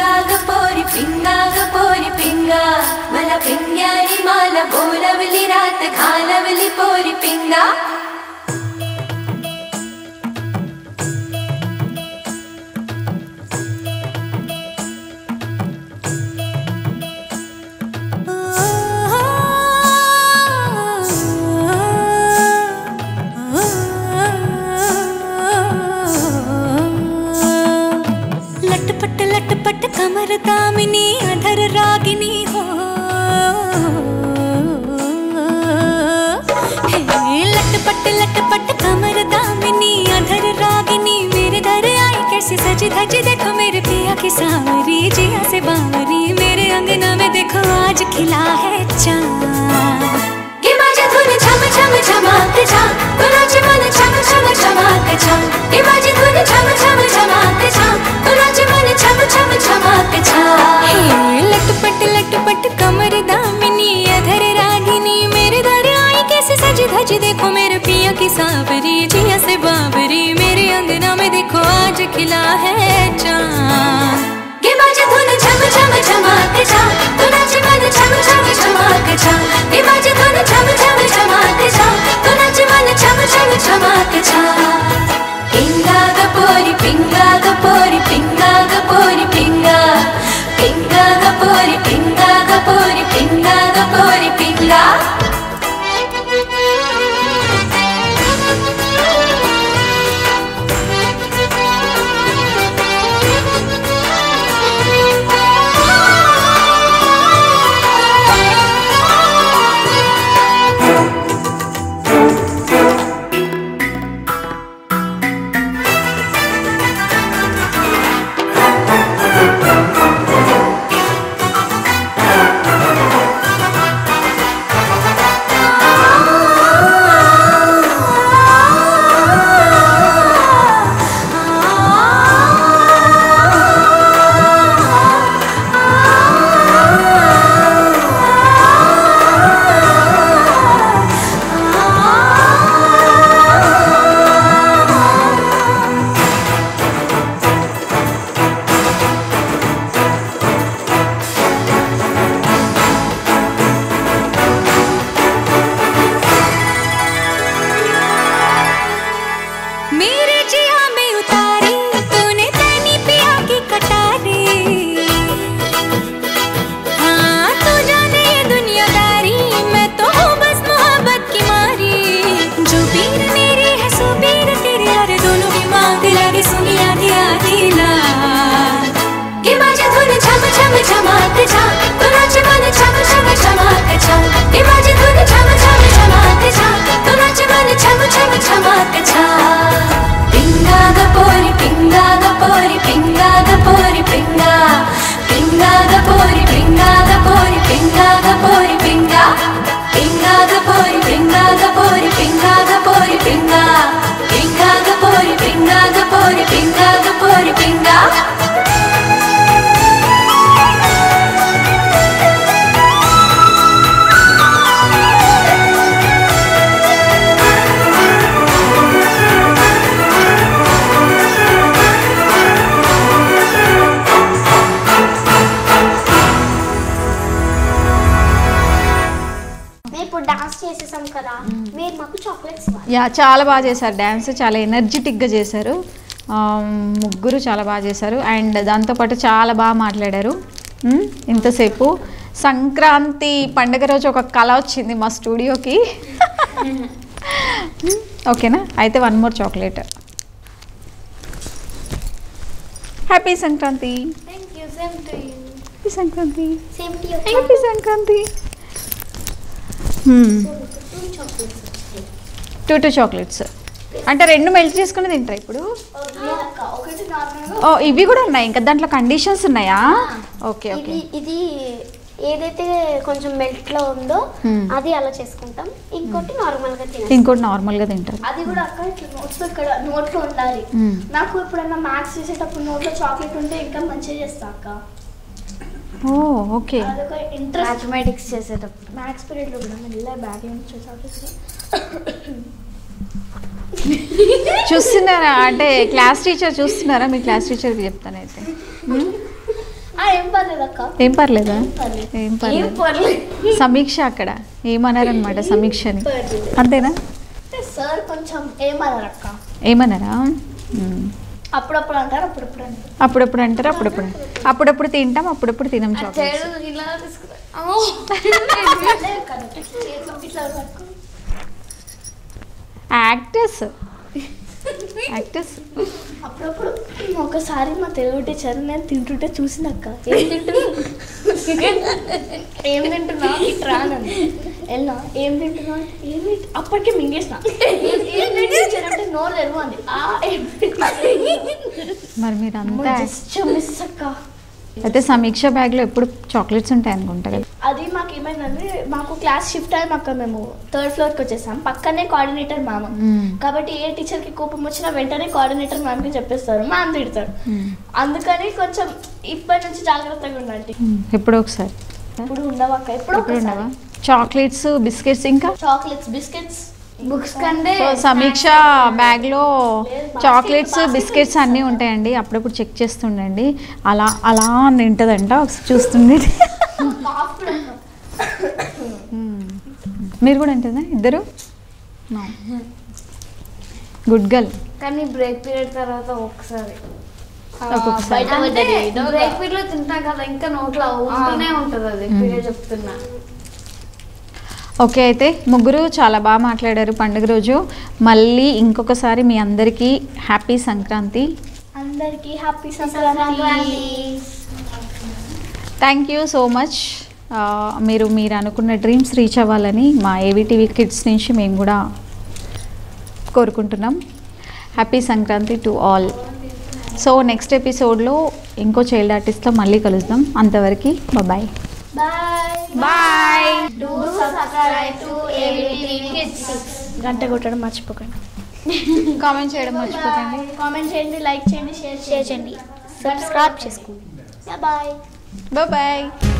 Speaker 7: పింగాగ పోరి పింగాగ పోరి పింగా మల పింగాని మాల బోలవలి రాత ఖాలవలి పోరి పింగా
Speaker 8: लटपट लटपट कमर दामिनी अधर रागिनी हो हे लटपट लटपट कमर दामिनी अधर रागिनी मेरे दर आई कैसे सज धज देखो मेरे पिया की सावरी जिया से बावरी मेरे अंगना में देखो आज खिला है चांद
Speaker 7: गे माझ्या धुन छम छम छमाक छा कुणाचे मन छम छम छमाक छा गे माझी धुन छम छम छमाक छा कुणाचे मन छम छम छमाक छा
Speaker 8: हे लटपट लटपट कमर दामिनी अधर रागिनी मेरे दर आई कैसे सज धज देखो मेरे पिया की सावरी जिया से बाबरी मेरे अंगना में देखो आज खिला है चांद
Speaker 7: गे माझी धुन छम छम छमाक छा कुणाचे मन छम छम छमाक छा गे माझी धुन छम छम छमाक छा कुणाचे मन छम छम छमाक छा पिंगा ग पोरी पिंगा ग पोरी पिंगा ग पोरी पिंगा पिंगा ग पोरी पिंगा ग पोरी पिंगा ग पोरी पिंगा
Speaker 8: मेरे जिया में उतारी तूने तैनी पिया की कटारी हाँ तू जाने ये दुनियादारी मैं तो हूँ बस मोहब्बत की मारी जो पीर मेरी है सो पीर तेरी यार दोनों की मांग लगी सुनी आधी आधी ला
Speaker 7: गे माझ्या धुन छम छम छमाक छा कुणाचे मन छम छम छमाक छा गे माझी धुन छम छम छमाक छा कुणाचे मन छम छम छमाक छा पिंगा ग पोरी पिंगा ग पोरी पिंगा ग पोरी पिंगा पिंगा ग पोरी पिंगा ग पोरी पिंगा ग पोरी पिंगा पिंगा ग पोरी पिंगा ग पोरी पिंगा ग पोरी पिंगा पिंगा ग पोरी पिंगा ग पोरी पिंगा ग पोरी पिंगा
Speaker 5: మేము ఇప్పుడు డాన్స్ చేసేసాం కదా మీరు మాకు చాక్లెట్స్ ఇవ్వాలి
Speaker 1: యా చాలా బాగా చేశారు డ్యాన్స్ చాలా ఎనర్జెటిక్గా చేశారు ఆ, ముగ్గురు చాలా బాగా చేశారు అండ్ దాంతోపాటు చాలా బాగా మాట్లాడారు మ్, ఇంతసేపు సంక్రాంతి పండుగ రోజు ఒక కళ వచ్చింది మా స్టూడియోకి మ్, ఓకేనా అయితే one more chocolate happy Sankranti
Speaker 5: thank you same to you
Speaker 1: happy Sankranti
Speaker 5: same to you
Speaker 1: happy Sankranti two two chocolates అంటే రెండు మెల్ట్ చేసుకుని తింటారా ఇప్పుడు
Speaker 3: ఒకటి నార్మల్గా
Speaker 1: ఓ ఇవి కూడా ఉన్నాయి ఇంకా దాంట్లో కండిషన్స్ ఉన్నాయా ఓకే ఓకే
Speaker 5: ఇది ఇది ఏదైతే కొంచెం మెల్ట్ లో ఉందో
Speaker 1: Hmm.
Speaker 5: అది అలా చేసుకుంటాం ఇంకోటి నార్మల్ గా తినేస్తాం
Speaker 1: ఇంకోటి నార్మల్గా తింటారు
Speaker 3: అది కూడా అక్కడ ఇట్లా నోట్స్ ఇక్కడ నోట్లో ఉండాలి
Speaker 1: మ్మ్.
Speaker 3: నాకు ఎప్పుడన్నా మ్యాథ్స్ చేసేటప్పుడు నోట్లో చాక్లెట్ ఉంటే ఇంకా మంచిగా చేస్తా అక్క
Speaker 1: ఓ ఓకే
Speaker 3: అదొక ఇంట్రెస్ట్
Speaker 4: మ్యాథమెటిక్స్ చేసేటప్పుడు
Speaker 3: మ్యాథ్స్ పీరియడ్ లో కూడా మెల్ల బ్యాగ్ నుంచి చాక్లెట్స్
Speaker 1: చూస్తున్నారా అంటే క్లాస్ టీచర్ చూస్తున్నారా మీ క్లాస్ టీచర్కి చెప్తానైతే మ్?
Speaker 5: ఆ, ఏం పర్లేదు అక్క
Speaker 1: ఏం పర్లేదా
Speaker 5: పర్లేదు.
Speaker 1: ఏం
Speaker 4: ఏం
Speaker 1: పర్లేదు
Speaker 4: పర్లేదు
Speaker 1: సమీక్ష అక్కడ ఏమన్నారనమాట సమీక్షని
Speaker 5: పర్లేదు.
Speaker 1: అంతేనా
Speaker 5: అంటే సార్ కొంచెం ఏమన్నారు అక్క
Speaker 1: ఏమన్నారా మ్మ్.
Speaker 5: అప్పుడప్పుడు అంటారు అప్పుడప్పుడు అంటారు
Speaker 1: అప్పుడప్పుడు అంటారు అప్పుడప్పుడు అప్పుడప్పుడు తింటాం అప్పుడప్పుడు తినం చాక్లెట్స్
Speaker 4: చెడు ఇలా తీసుకురా
Speaker 5: అదే కదా, చేతిలో ఇట్లా పట్టుకో.
Speaker 1: యాక్టర్స్ యాక్టర్స్
Speaker 5: అప్పుడప్పుడు ఒకసారి మా తెలుగు టీచర్ నేను తింటుంటే చూసింది అక్క ఏం తింటున్నా ఏం తింటున్నా ఇటు రానండి వెళ్ళినా ఏం తింటున్నా అంటే, ఏం తింటు అప్పటికే మింగేసిన ఏం- ఏం టీచర్ అంటే నోరు తెరవంది ఆ ఏం
Speaker 1: మరి మీరు అంతా
Speaker 5: జస్ట్ మిస్ అక్క
Speaker 1: అయితే సమీక్ష బ్యాగ్లో ఎప్పుడు చాక్లెట్స్ ఉంటాయి అనుకుంటా కదా
Speaker 5: అది మాకు ఏమైందంటే మాకు క్లాస్ షిఫ్ట్ అయ్యి అక్క మేము థర్డ్ ఫ్లోర్కి వచ్చేసాం పక్కనే కోఆర్డినేటర్ మ్యామ్
Speaker 1: మ్మ్.
Speaker 5: కాబట్టి ఏ టీచర్కి కోపం వచ్చినా వెంటనే కోఆర్డినేటర్ మ్యామ్కి చెప్పేస్తారు మ్యామ్ తిడతాడు
Speaker 1: మ్మ్.
Speaker 5: అందుకని కొంచెం ఇప్పటి నుంచి జాగ్రత్తగా ఉండండి
Speaker 1: మ్మ్. ఎప్పుడో ఒకసారి
Speaker 5: ఇప్పుడు ఉండవక్క ఎప్పుడు
Speaker 1: ఎప్పుడు ఉండవా చాక్లెట్స్ బిస్కెట్స్ ఇంకా
Speaker 5: చాక్లెట్స్ బిస్కెట్స్
Speaker 4: బుక్స్ కంటే
Speaker 1: సో సమీక్ష బ్యాగ్లో చాక్లెట్స్ బిస్కెట్స్ అన్నీ ఉంటాయండి అప్పుడప్పుడు చెక్ చేస్తుండండి అలా అలా తింటుందంట ఒకసారి చూస్తుండే మ్మ్. మీరు కూడా ఉంటుందా ఇద్దరు గుడ్ గర్ల్
Speaker 4: కానీ బ్రేక్ పీరియడ్ తర్వాత ఒకసారి
Speaker 1: ఒక్కొక్కసారి
Speaker 5: బయట పడ్డది
Speaker 4: బ్రేక్ పీరియడ్ లో తింటాం కదా ఇంకా నోట్లో ఉంటూనే ఉంటది అది పీరియడ్ చెప్తున్నా
Speaker 1: ఓకే అయితే ముగ్గురు చాలా బాగా మాట్లాడారు పండుగ రోజు మళ్ళీ ఇంకొకసారి మీ అందరికీ హ్యాపీ సంక్రాంతి
Speaker 5: అందరికీ happy Sankranti
Speaker 1: thank you so much మీరు మీరు అనుకున్న డ్రీమ్స్ రీచ్ అవ్వాలని మా ఏవీటీవీ కిడ్స్ నుంచి మేము కూడా కోరుకుంటున్నాం happy Sankranti to all so next ఎపిసోడ్లో ఇంకో చైల్డ్ ఆర్టిస్ట్తో మళ్ళీ కలుద్దాం అంతవరకు bye
Speaker 5: bye
Speaker 1: bye
Speaker 5: do subscribe to ABT kids గంట కొట్టడం మర్చిపోకండి
Speaker 1: కామెంట్ చేయడం మర్చిపోకండి
Speaker 5: కామెంట్ చేయండి లైక్ చేయండి షేర్ చేయండి సబ్స్క్రైబ్ చేసుకోండి బాయ్
Speaker 1: బాయ్